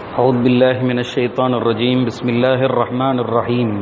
أعوذ بالله من الشيطان الرجيم بسم الله الرحمن الرحيم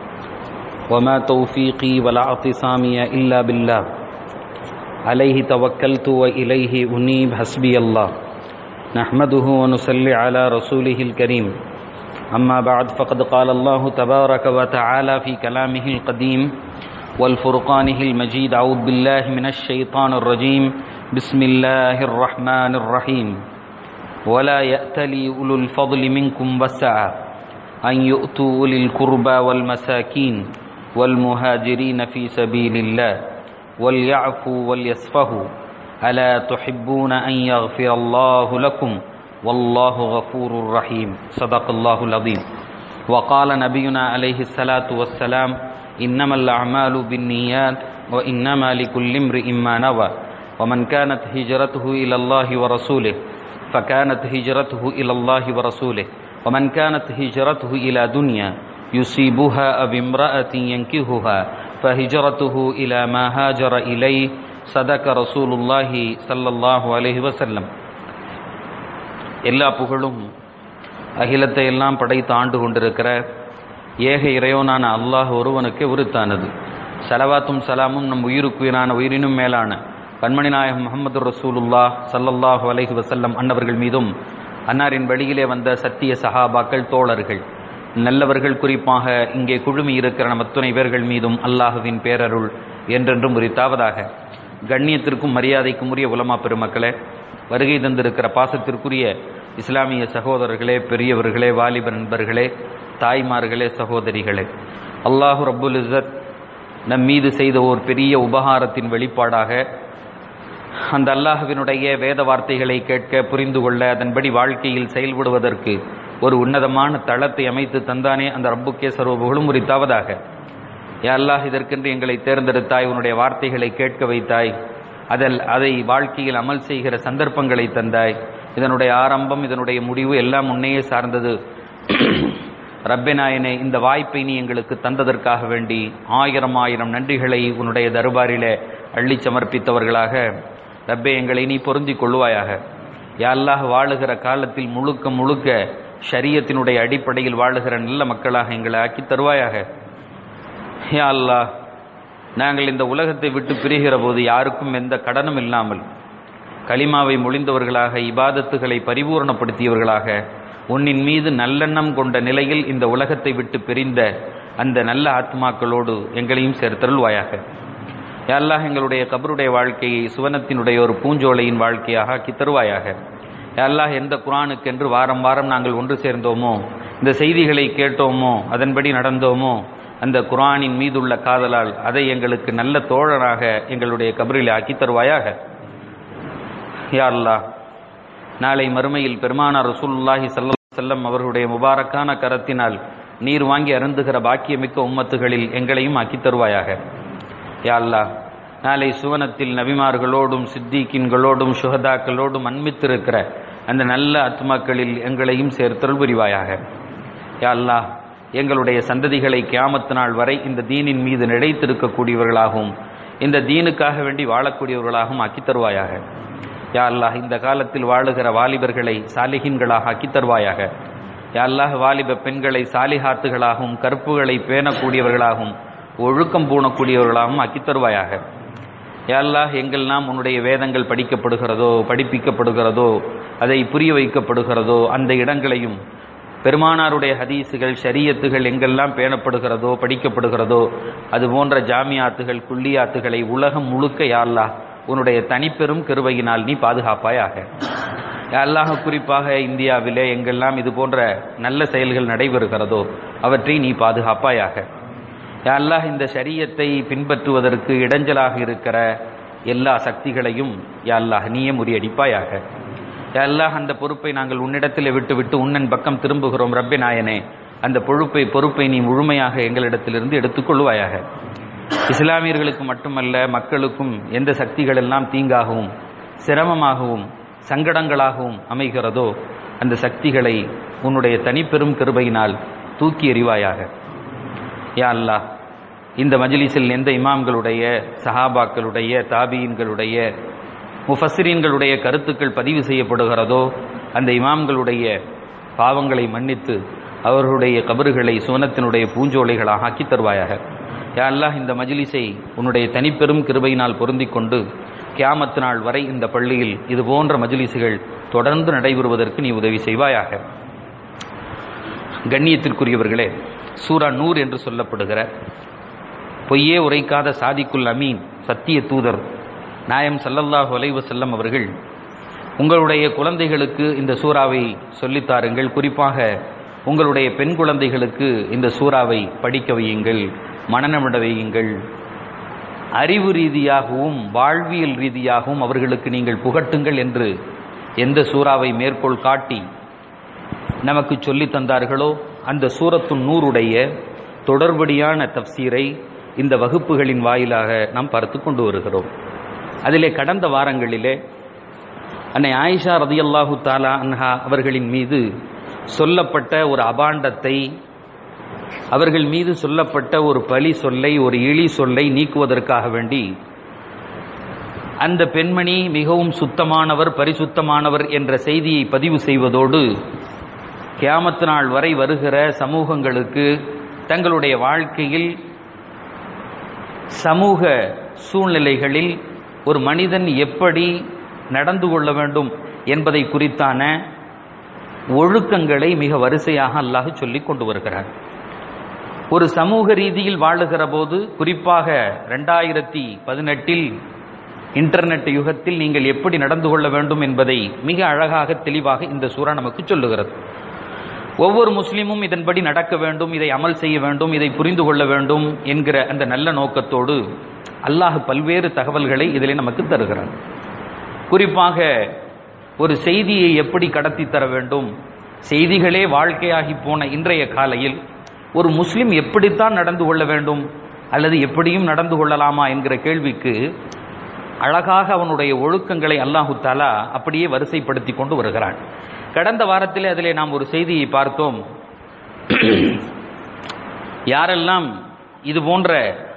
وما توفيقي ولا اعتصامي إلا بالله عليه توكلت وإليه أنيب حسبي الله نحمده ونصلي على رسوله الكريم أما بعد فقد قال الله تبارك وتعالى في كلامه القديم والفرقانه المجيد أعوذ بالله من الشيطان الرجيم بسم الله الرحمن الرحيم ولا يأتلي أولو الفضل منكم والسعة أن يؤتوا أولي القربى والمساكين والمهاجرين في سبيل الله وليعفوا وليصفحوا ألا تحبون أن يغفر الله لكم والله غفور رحيم صدق الله العظيم وقال نبينا عليه الصلاة والسلام إنما الأعمال بالنيات وإنما لكل امرئ ما نوى ومن كانت هجرته إلى الله ورسوله فكانت هجرته إلى الله ورسوله ومن كانت هجرته إلى دنيا يصيبها أو امرأة ينكهها فهجرته إلى ما هاجر إليه صدق رسول الله صلى الله عليه وسلم எல்லா புகழும் அகிலத்தை எல்லாம் படைத்து ஆண்டு கொண்டிருக்கிற ஏக இறைவனான அல்லாஹ் ஒருவனுக்கு உருத்தானது சலவாத்தும் சலாமும் நம் உயிருக்குயிரான உயிரினும் மேலான கண்மணி நாயகம் முகமது ரசூலுல்லா சல்லல்லாஹு அலைஹி வசல்லம் அன்னவர்கள் மீதும் அன்னாரின் வழியிலே வந்த சத்திய சஹாபாக்கள் தோழர்கள் நல்லவர்கள் குறிப்பாக இங்கே குழுமி இருக்கிற நம் அத்துணை பேர்கள் மீதும் அல்லாஹுவின் பேரருள் என்றென்றும் உரித்தாவதாக கண்ணியத்திற்கும் மரியாதைக்கும் உரிய உலமா பெருமக்களே வருகை தந்திருக்கிற பாசத்திற்குரிய இஸ்லாமிய சகோதரர்களே பெரியவர்களே வாலிப நண்பர்களே தாய்மார்களே சகோதரிகளே அல்லாஹு ரப்புல் இஸ்ஸத் நம் மீது செய்த ஒரு பெரிய உபகாரத்தின் வெளிப்பாடாக அந்த அல்லாஹுவினுடைய வேத வார்த்தைகளை கேட்க புரிந்து கொள்ள அதன்படி வாழ்க்கையில் செயல்படுவதற்கு ஒரு உன்னதமான தளத்தை அமைத்து தந்தானே அந்த ரப்புக்கே சர்வபுகளும் உரித்தாவதாக யா அல்லாஹ் இதற்கென்று எங்களை தேர்ந்தெடுத்தாய் உன்னுடைய வார்த்தைகளை கேட்க வைத்தாய் அதில் அதை வாழ்க்கையில் அமல் செய்கிற சந்தர்ப்பங்களை தந்தாய் இதனுடைய ஆரம்பம் இதனுடைய முடிவு எல்லாம் முன்னையே சார்ந்தது ரப்பெனாயனே இந்த வாய்ப்பை நீ எங்களுக்கு தந்ததற்காக வேண்டி ஆயிரம் ஆயிரம் நன்றிகளை உன்னுடைய தருபாரிலே அள்ளி சமர்ப்பித்தவர்களாக ரப்பே எங்களை நீ பொருந்திக் கொள்வாயாக யாழ்லாக வாழுகிற காலத்தில் முழுக்க முழுக்க ஷரியத்தினுடைய அடிப்படையில் வாழுகிற நல்ல மக்களாக எங்களை ஆக்கி தருவாயாக யா அல்லாஹ் நாங்கள் இந்த உலகத்தை விட்டு பிரிகிற போது யாருக்கும் எந்த கடனும் இல்லாமல் களிமாவை மொழிந்தவர்களாக இபாதத்துகளை பரிபூர்ணப்படுத்தியவர்களாக உன்னின் மீது நல்லெண்ணம் கொண்ட நிலையில் இந்த உலகத்தை விட்டு பிரிந்த அந்த நல்ல ஆத்மாக்களோடு எங்களையும் சேர்த்தருள்வாயாக யாழ்லாக எங்களுடைய கபருடைய வாழ்க்கையை சுவனத்தினுடைய ஒரு பூஞ்சோலையின் வாழ்க்கையாக ஆக்கி தருவாயாக யாழ்லாக எந்த குரானுக்கென்று வாரம் வாரம் நாங்கள் ஒன்று சேர்ந்தோமோ இந்த செய்திகளை கேட்டோமோ அதன்படி நடந்தோமோ அந்த குரானின் மீதுள்ள காதலால் அதை எங்களுக்கு நல்ல தோழராக எங்களுடைய கபரில் ஆக்கி தருவாயாக யாழ்லா நாளை மறுமையில் பெருமானார் ரசூலுல்லாஹி சல்லா செல்லம் அவர்களுடைய முபாரக்கான கரத்தினால் நீர் வாங்கி அருந்துகிற பாக்கியமிக்க உம்மத்துகளில் எங்களையும் ஆக்கி தருவாயாக யாழ்லா நாளை சுவனத்தில் நபிமார்களோடும் சித்திகின்களோடும் சுகதாக்களோடும் அன்மித்திருக்கிற அந்த நல்ல ஆத்மாக்களில் எங்களையும் சேர்த்தருள் புரிவாயாக யாழ்லா எங்களுடைய சந்ததிகளை கியாமத்து நாள் வரை இந்த தீனின் மீது நிலைத்திருக்கக்கூடியவர்களாகவும் இந்த தீனுக்காக வேண்டி வாழக்கூடியவர்களாகவும் ஆக்கி தருவாயாக யா அல்லாஹ் இந்த காலத்தில் வாழுகிற வாலிபர்களை சாலிகின்களாக ஆக்கி தருவாயாக யா அல்லாஹ் வாலிப பெண்களை சாலிஹாத்துகளாகவும் கருப்புகளை பேணக்கூடியவர்களாகவும் ஒழுக்கம் பூணக்கூடியவர்களாகவும் ஆக்கி தருவாயாக யா அல்லாஹ் எங்கெல்லாம் உன்னுடைய வேதங்கள் படிக்கப்படுகிறதோ படிப்பிக்கப்படுகிறதோ அதை புரிய வைக்கப்படுகிறதோ அந்த இடங்களையும் பெருமானாருடைய ஹதீஸுகள் ஷரியத்துகள் எங்கெல்லாம் பேணப்படுகிறதோ படிக்கப்படுகிறதோ அது போன்ற ஜாமியாத்துகள் குள்ளியாத்துகளை உலகம் முழுக்க யாழ்லா உன்னுடைய தனிப்பெரும் கருவையினால் நீ பாதுகாப்பாயாக அல்லாஹ் குறிப்பாக இந்தியாவிலே எங்கெல்லாம் இது போன்ற நல்ல செயல்கள் நடைபெறுகிறதோ அவற்றை நீ பாதுகாப்பாயாக அல்லாஹ் இந்த சரியத்தை பின்பற்றுவதற்கு இடைஞ்சலாக இருக்கிற எல்லா சக்திகளையும் அல்லாஹ் நீயே முறியடிப்பாயாக அல்லாஹ் அந்த பொறுப்பை நாங்கள் உன்னிடத்தில் விட்டுவிட்டு உன்னன் பக்கம் திரும்புகிறோம் ரப்பே நாயனே அந்த பொறுப்பை பொறுப்பை நீ முழுமையாக எங்களிடத்திலிருந்து எடுத்துக்கொள்வாயாக இஸ்லாமியர்களுக்கு மட்டுமல்ல மக்களுக்கும் எந்த சக்திகள் எல்லாம் தீங்காகவும் சிரமமாகவும் சங்கடங்களாகவும் அமைகிறதோ அந்த சக்திகளை உன்னுடைய தனிப்பெரும் கிருபையினால் தூக்கி எறிவாயாக யா அல்லாஹ் இந்த மஜ்லிஸில் எந்த இமாம்களுடைய சஹாபாக்களுடைய தாபீன்களுடைய முஃபஸ்ஸிரீன்களுடைய கருத்துக்கள் பதிவு செய்யப்படுகிறதோ அந்த இமாம்களுடைய பாவங்களை மன்னித்து அவர்களுடைய கபறுகளை சுவனத்தினுடைய பூஞ்சோலைகளாக ஆக்கி தருவாயாக யா அல்லாஹ் இந்த மஜ்லிஸை உன்னுடைய தனிப்பெரும் கிருபையினால் பொருந்திக் கொண்டு கியாமத்து நாள் வரை இந்த பள்ளியில் இது போன்ற மஜ்லிஸுகள் தொடர்ந்து நடைபெறுவதற்கு நீ உதவி செய்வாயாக கண்ணியத்திற்குரியவர்களே சூரா நூர் என்று சொல்லப்படுகிற பொய்யே உரைக்காத சாதிக்குல் அமீன் சத்திய தூதர் நாயம் சல்லல்லாஹு அலைவு செல்லம் அவர்கள் உங்களுடைய குழந்தைகளுக்கு இந்த சூறாவை சொல்லித்தாருங்கள் குறிப்பாக உங்களுடைய பெண் குழந்தைகளுக்கு இந்த சூறாவை படிக்க வையுங்கள் மனநமிட வையுங்கள் அறிவு ரீதியாகவும் வாழ்வியல் ரீதியாகவும் அவர்களுக்கு நீங்கள் புகட்டுங்கள் என்று எந்த சூறாவை மேற்கோள் காட்டி நமக்கு சொல்லி தந்தார்களோ அந்த சூரத்து நூறுடைய தொடர்படியான தப்சீரை இந்த வகுப்புகளின் வாயிலாக நாம் பார்த்து கொண்டு வருகிறோம் அதிலே கடந்த வாரங்களிலே அன்னை ஆயிஷா ரதியல்லாஹு தாலா அன்ஹா அவர்களின் மீது சொல்லப்பட்ட ஒரு அபாண்டத்தை அவர்கள் மீது சொல்லப்பட்ட ஒரு பழி சொல்லை ஒரு இழி சொல்லை நீக்குவதற்காக வேண்டி அந்த பெண்மணி மிகவும் சுத்தமானவர் பரிசுத்தமானவர் என்ற செய்தியை பதிவு செய்வதோடு கியாமத்து நாள் வரை வருகிற சமூகங்களுக்கு தங்களுடைய வாழ்க்கையில் சமூக சூழ்நிலைகளில் ஒரு மனிதன் எப்படி நடந்து கொள்ள வேண்டும் என்பதை குறித்தான ஒழுக்கங்களை மிக வரிசையாக அல்லாஹ் சொல்லிக் கொண்டு வருகிறார் ஒரு சமூக ரீதியில் வாழுகிற போது குறிப்பாக ரெண்டாயிரத்தி பதினெட்டில் இன்டர்நெட் யுகத்தில் நீங்கள் எப்படி நடந்து கொள்ள வேண்டும் என்பதை மிக அழகாக தெளிவாக இந்த சூறா நமக்கு சொல்லுகிறது ஒவ்வொரு முஸ்லீமும் இதன்படி நடக்க வேண்டும் இதை அமல் செய்ய வேண்டும் இதை புரிந்து கொள்ள வேண்டும் என்கிற அந்த நல்ல நோக்கத்தோடு அல்லாஹ் பல்வேறு தகவல்களை இதிலே நமக்கு தருகிறான் குறிப்பாக ஒரு செய்தியை எப்படி கடத்தி தர வேண்டும் செய்திகளே வாழ்க்கையாகி போன இன்றைய காலையில் ஒரு முஸ்லிம் எப்படித்தான் நடந்து கொள்ள வேண்டும் அல்லது எப்படியும் நடந்து கொள்ளலாமா என்கிற கேள்விக்கு அழகாக அவனுடைய ஒழுக்கங்களை அல்லாஹு தாலா அப்படியே வரிசைப்படுத்தி கொண்டு வருகிறான் கடந்த வாரத்திலே அதிலே நாம் ஒரு செய்தியை பார்த்தோம் யாரெல்லாம் இது போன்ற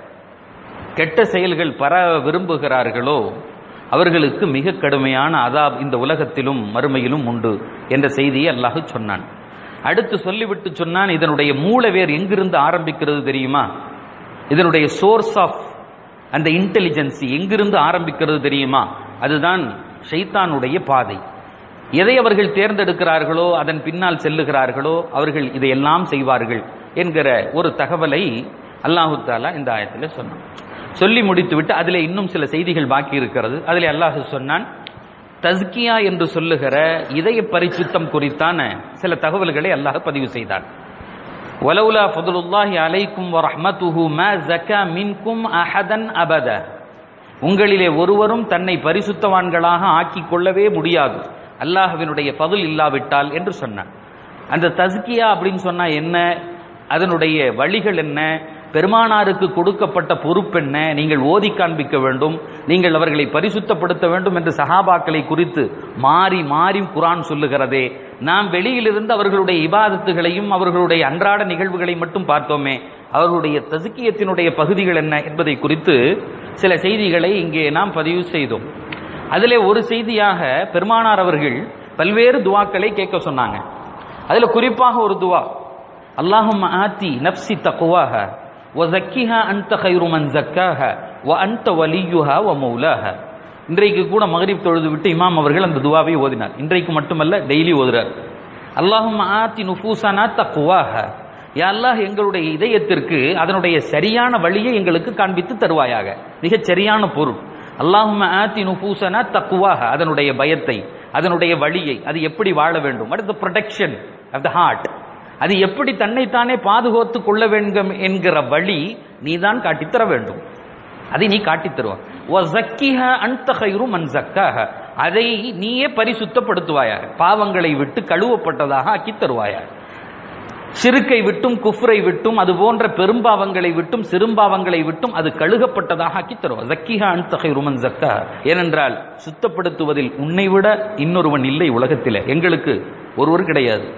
கெட்ட செயல்கள் பர விரும்புகிறார்களோ அவர்களுக்கு மிக கடுமையான அதாப் இந்த உலகத்திலும் மறுமையிலும் உண்டு என்ற செய்தியை அல்லாஹ் சொன்னான் அடுத்து சொல்லிவிட்டு சொன்னான் இதனுடைய மூலவேர் எங்கிருந்து ஆரம்பிக்கிறது தெரியுமா இதனுடைய சோர்ஸ் ஆஃப் அந்த இன்டெலிஜென்சி எங்கிருந்து ஆரம்பிக்கிறது தெரியுமா அதுதான் ஷைத்தானுடைய பாதை எதை அவர்கள் தேர்ந்தெடுக்கிறார்களோ அதன் பின்னால் செல்லுகிறார்களோ அவர்கள் இதையெல்லாம் செய்வார்கள் என்கிற ஒரு தகவலை அல்லாஹு தாலா இந்த ஆயத்தில் சொன்னான் சொல்லி முடித்துவிட்டு அதில் இன்னும் சில செய்திகள் பாக்கி இருக்கிறது அதில் அல்லாஹ் சொன்னான் தஸ்கியா என்று சொல்லுகிற இதய பரிசுத்தம் குறித்தான சில தகவல்களை அல்லாஹ் பதிவு செய்தான் வலவுலா ஃபதுலுல்லாஹி அலைக்கும் வரஹ்மத்துஹு மா ஜக்கா மின்கும் அஹதன் அபத உங்களிலே ஒருவரும் தன்னை பரிசுத்தவான்களாக ஆக்கிக் கொள்ளவே முடியாது அல்லாஹ்வினுடைய பதில் இல்லாவிட்டால் என்று சொன்னான் அந்த தஸ்கியா அப்படின்னு சொன்னா என்ன அதனுடைய வழிகள் என்ன பெருமானாருக்கு கொடுக்கப்பட்ட பொறுப்பென்ன நீங்கள் ஓதி காண்பிக்க வேண்டும் நீங்கள் அவர்களை பரிசுத்தப்படுத்த வேண்டும் என்று சஹாபாக்களை குறித்து மாறி மாறி குரான் சொல்லுகிறதே நாம் வெளியிலிருந்து அவர்களுடைய இபாதத்துகளையும் அவர்களுடைய அன்றாட நிகழ்வுகளை மட்டும் பார்த்தோமே அவர்களுடைய தசுக்கியத்தினுடைய பகுதிகள் என்ன என்பதை குறித்து சில செய்திகளை இங்கே நாம் பதிவு செய்தோம் அதிலே ஒரு செய்தியாக பெருமானார் அவர்கள் பல்வேறு துவாக்களை கேட்க சொன்னாங்க அதுல குறிப்பாக ஒரு துவா அல்லாஹும் ஆத்தி நப்சி தக்குவாக وزكها أنت خير من زكاها وأنت وليها ومولاها இன்றைக்கு கூட மகரிப் தொழுது விட்டு இமாம் அவர்கள் அந்த துவாவை ஓதினார் இன்றைக்கு மட்டுமல்ல டெய்லி ஓதுறார் அல்லாஹும் ஆத்தி நுஃபூசனா தக்குவாக யா அல்லாஹ் எங்களுடைய இதயத்திற்கு அதனுடைய சரியான வழியை எங்களுக்கு காண்பித்து தருவாயாக மிகச் சரியான பொருள் அல்லாஹும் ஆத்தி நுஃபூசனா தக்குவாக அதனுடைய பயத்தை அதனுடைய வழியை அது எப்படி வாழ வேண்டும் அடுத்த ப்ரொடெக்ஷன் ஆஃப் த ஹார்ட் அது எப்படி தன்னைத்தானே பாதுகாத்து கொள்ள வேண்டும் என்கிற வழி நீதான் காட்டித்தர வேண்டும் அதை நீ காட்டித் தருவாய் அதை நீயே பரிசுத்தப்படுத்துவாயாக பாவங்களை விட்டு கழுவப்பட்டதாக ஆக்கி தருவாயாக சிறுக்கை விட்டும் குஃப்ரை விட்டும் அது போன்ற பெரும்பாவங்களை விட்டும் சிறும்பாவங்களை விட்டும் அது கழுகப்பட்டதாக ஆக்கி தருவார் ஜக்கிஹா அன்தகை ருமன் ஜக்கா ஏனென்றால் சுத்தப்படுத்துவதில் உன்னை விட இன்னொருவன் இல்லை உலகத்தில் எங்களுக்கு ஒருவர் கிடையாது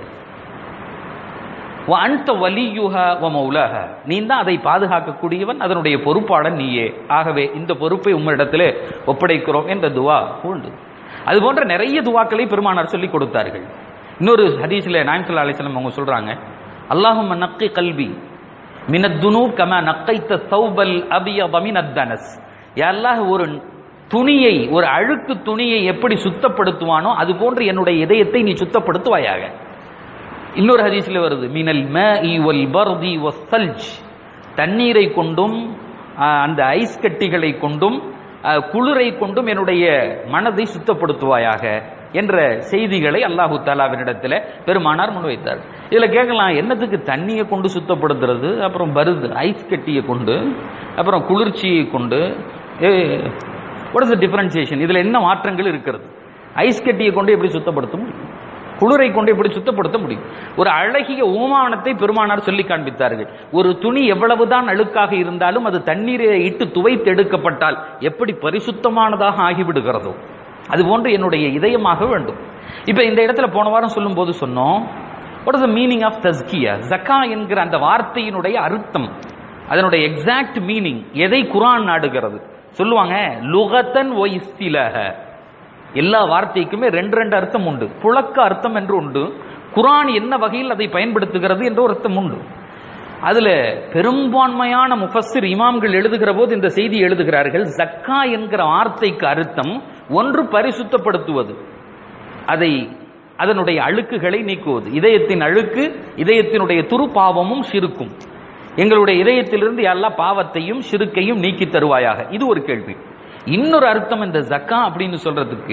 அன்த வலியுஹா வ மௌலாஹ நீ தான் அதை பாதுகாக்கக்கூடியவன் அதனுடைய பொறுப்பாளன் நீயே ஆகவே இந்த பொறுப்பை உம்மிடத்திலே ஒப்படைக்கிறோம் என்ற துவா உண்டு அது போன்ற நிறைய துவாக்களை பெருமானார் சொல்லிக் கொடுத்தார்கள் இன்னொரு ஹதீஸ்ல நாயம்சல்லா அலிஸ்லாம் அவங்க சொல்றாங்க அல்லாஹும் நக்கி கல்வி மினத்துனு கம நக்கைத்த சௌபல் அபியத மினத்தனஸ் அல்லாஹ் ஒரு துணியை ஒரு அழுக்கு துணியை எப்படி சுத்தப்படுத்துவானோ அது போன்று என்னுடைய இதயத்தை நீ சுத்தப்படுத்துவாயாக இன்னொரு ஹதீஸ்ல வருது மினல் மாஇ வல் பர்தி வஸ்ஸல்ஜ் தண்ணீரை கொண்டும் ஆஹ், அந்த ஐஸ் கட்டிகளை கொண்டும் ஆஹ், குளிரை கொண்டும் என்னுடைய மனதை சுத்தப்படுத்துவாயாக என்ற செய்திகளை அல்லாஹு தாலாவினிடத்தில் பெருமானார் முன்வைத்தார் இதுல கேட்கலாம் என்னத்துக்கு தண்ணியை கொண்டு சுத்தப்படுத்துறது அப்புறம் பருது ஐஸ் கட்டியை கொண்டு அப்புறம் குளிர்ச்சியை கொண்டு வாட் இஸ் டிஃபரன்சியேஷன் இதுல என்ன மாற்றங்கள் இருக்கிறது ஐஸ் கட்டியை கொண்டு எப்படி சுத்தப்படுத்த முடியும் குளிரை கொண்டு எப்படி சுத்தப்படுத்த முடியும் ஒரு அழகிய ஓமானத்தை பெருமானார் சொல்லி காண்பித்தார்கள் ஒரு துணி எவ்வளவுதான் அழுக்காக இருந்தாலும் அது தண்ணீரை இட்டு துவைத்து எடுக்கப்பட்டால் எப்படி பரிசுத்தமானதாக ஆகிவிடுகிறதோ அது போன்று என்னுடைய இதயமாக வேண்டும் இப்ப இந்த இடத்துல போன வாரம் சொல்லும் போது சொன்னோம் what is the meaning of தஸ்கியா ஜக்கா என்கிற அந்த வார்த்தையினுடைய அர்த்தம் அதனுடைய எக்ஸாக்ட் மீனிங் எதை குரான் நாடுகிறது சொல்லுவாங்க லுகத்தன் ஒ இஸ்திலஹ எல்லா வார்த்தைக்குமே ரெண்டு ரெண்டு அர்த்தம் உண்டு புழக்க அர்த்தம் என்று உண்டு குரான் என்ன வகையில் அதை பயன்படுத்துகிறது என்ற ஒரு அர்த்தம் உண்டு அதுல பெரும்பான்மையான முஃபஸ்ஸிர் இமாம்கள் எழுதுகிற போது இந்த செய்தி எழுதுகிறார்கள் ஜக்கா என்கிற வார்த்தைக்கு அர்த்தம் ஒன்று பரிசுத்தப்படுத்துவது அதை அதனுடைய அழுக்குகளை நீக்குவது இதயத்தின் அழுக்கு இதயத்தினுடைய துரு பாவமும் சிறுக்கும் எங்களுடைய இதயத்திலிருந்து எல்லா பாவத்தையும் சிறுக்கையும் நீக்கி தருவாயாக இது ஒரு கேள்வி இன்னொரு அர்த்தம் இந்த ஜக்கா அப்படின்னு சொல்றதுக்கு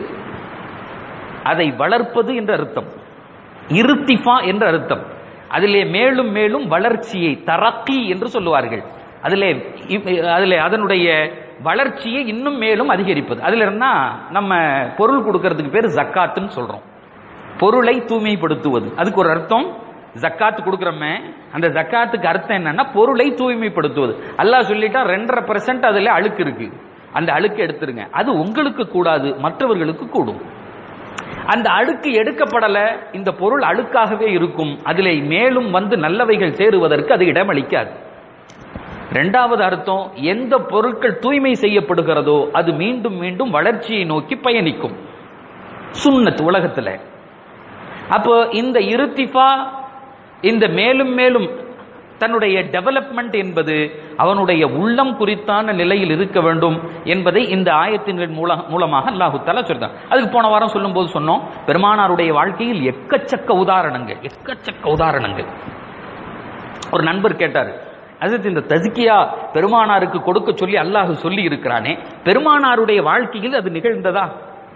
அதை வளர்ப்பது என்ற அர்த்தம் இருத்திஃபா என்ற அர்த்தம் அதிலே மேலும் மேலும் வளர்ச்சியை தரக்கி என்று சொல்லுவார்கள் அதிலே இப்- அதிலே அதனுடைய வளர்ச்சியை இன்னும் மேலும் அதிகரிப்பது அதுல இருந்தா நம்ம பொருள் கொடுக்கறதுக்கு பேர் ஜக்காத்துன்னு சொல்றோம் பொருளை தூய்மைப்படுத்துவது அதுக்கு ஒரு அர்த்தம் ஜக்காத்து கொடுக்குறோமே அந்த ஜக்காத்துக்கு அர்த்தம் என்னன்னா பொருளை தூய்மைப்படுத்துவது அல்லாஹ் சொல்லிட்டா ரெண்டரை பெர்சன்ட் அதுல அழுக்கு இருக்கு அந்த அழுக்கு எடுத்துருங்க அது உங்களுக்கு கூடாது மற்றவர்களுக்கு கூடும் அந்த அழுக்கு எடுக்கப்படல இந்த பொருள் அழுக்காகவே இருக்கும் அதிலே மேலும் வந்து நல்லவைகள் சேருவதற்கு அது இடமளிக்காது இரண்டாவது அர்த்தம் எந்த பொருட்கள் தூய்மை செய்யப்படுகிறதோ அது மீண்டும் மீண்டும் வளர்ச்சியை நோக்கி பயணிக்கும் சுன்னத் உலகத்துல அப்போ இந்த இருத்திஃபா இந்த மேலும் மேலும் தன்னுடைய டெவலப்மெண்ட் என்பது அவனுடைய உள்ளம் குறித்தான நிலையில் இருக்க வேண்டும் என்பதை இந்த ஆயத்தின் மூல மூலமாக அல்லாஹு தஆலா சொல்றான் அதுக்கு போன வாரம் சொல்லும்போது சொன்னோம் பெருமானாருடைய வாழ்க்கையில் எக்கச்சக்க உதாரணங்கள் எக்கச்சக்க உதாரணங்கள் ஒரு நண்பர் கேட்டார் அது இந்த தஸ்கியா பெருமானாருக்கு கொடுக்க சொல்லி அல்லாஹ் சொல்லி இருக்கிறானே பெருமானாருடைய வாழ்க்கையில் அது நிகழ்ந்ததா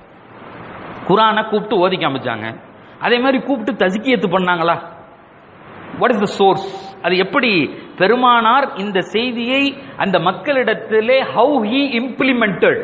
குரானை கூப்பிட்டு ஓதி காமிச்சாங்க அதே மாதிரி கூப்பிட்டு தஸ்கியத்து பண்ணாங்களா வாட் இஸ் த சோர்ஸ் அது எப்படி பெருமானார் இந்த செய்தியை அந்த மக்களிடத்திலே ஹவு ஹி இம்ப்ளிமெண்டட்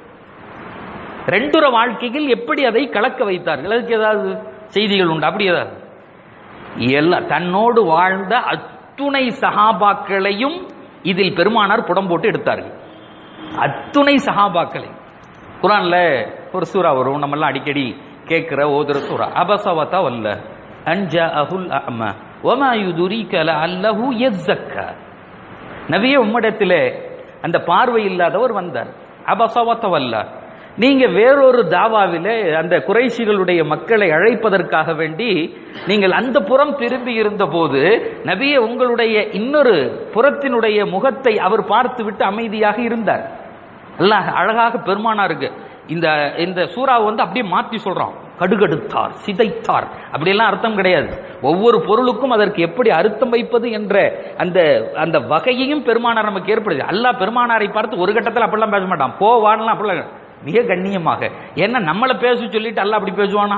ரெண்டுற வாழ்க்கையில் எப்படி அதை கலக்க வைத்தார்கள் அதுக்கு ஏதாவது செய்திகள் உண்டு அப்படி ஏதாவது எல்லா தன்னோடு வாழ்ந்த அத்துணை சகாபாக்களையும் இதில் பெருமானார் புடம் போட்டு எடுத்தார்கள் அத்துணை சகாபாக்களை குரான்ல ஒரு சூறா வரும் நம்ம எல்லாம் அடிக்கடி கேட்கிற ஓதுற சூறா அபசவதா வல்ல அன்ஜா அஹுல் அம ஒமா யுதுரிக லஅல்லஹு யஸ்ஸக்கா நபியே உம்மிடத்திலே அந்த பார்வை இல்லாதவர் வந்தார் அபசவத வல்ல நீங்க வேறொரு தாவாவிலே அந்த குறைஷிகளுடைய மக்களை அழைப்பதற்காக வேண்டி நீங்கள் அந்த புறம் திரும்பி இருந்த போது நபியே உங்களுடைய இன்னொரு புறத்தினுடைய முகத்தை அவர் பார்த்துவிட்டு அமைதியாக இருந்தார் அல்லாஹ் அழகாக பெருமானாருக்கு இந்த இந்த சூறாவை வந்து அப்படியே மாத்தி சொல்றான் கடுகடுத்தார் சிதைத்தார் அப்படியெல்லாம் அர்த்தம் கிடையாது ஒவ்வொரு பொருளுக்கும் அதற்கு எப்படி அர்த்தம் வைப்பது என்ற அந்த அந்த வகையையும் பெருமானார் நமக்கு ஏற்படுது அல்லாஹ் பெருமானாரை பார்த்து ஒரு கட்டத்தில் அப்படிலாம் பேச மாட்டான் போ வாடலாம் அப்படிலாம் மிக கண்ணியமாக ஏன்னா நம்மளை பேச சொல்லிட்டு அல்லாஹ் அப்படி பேசுவானா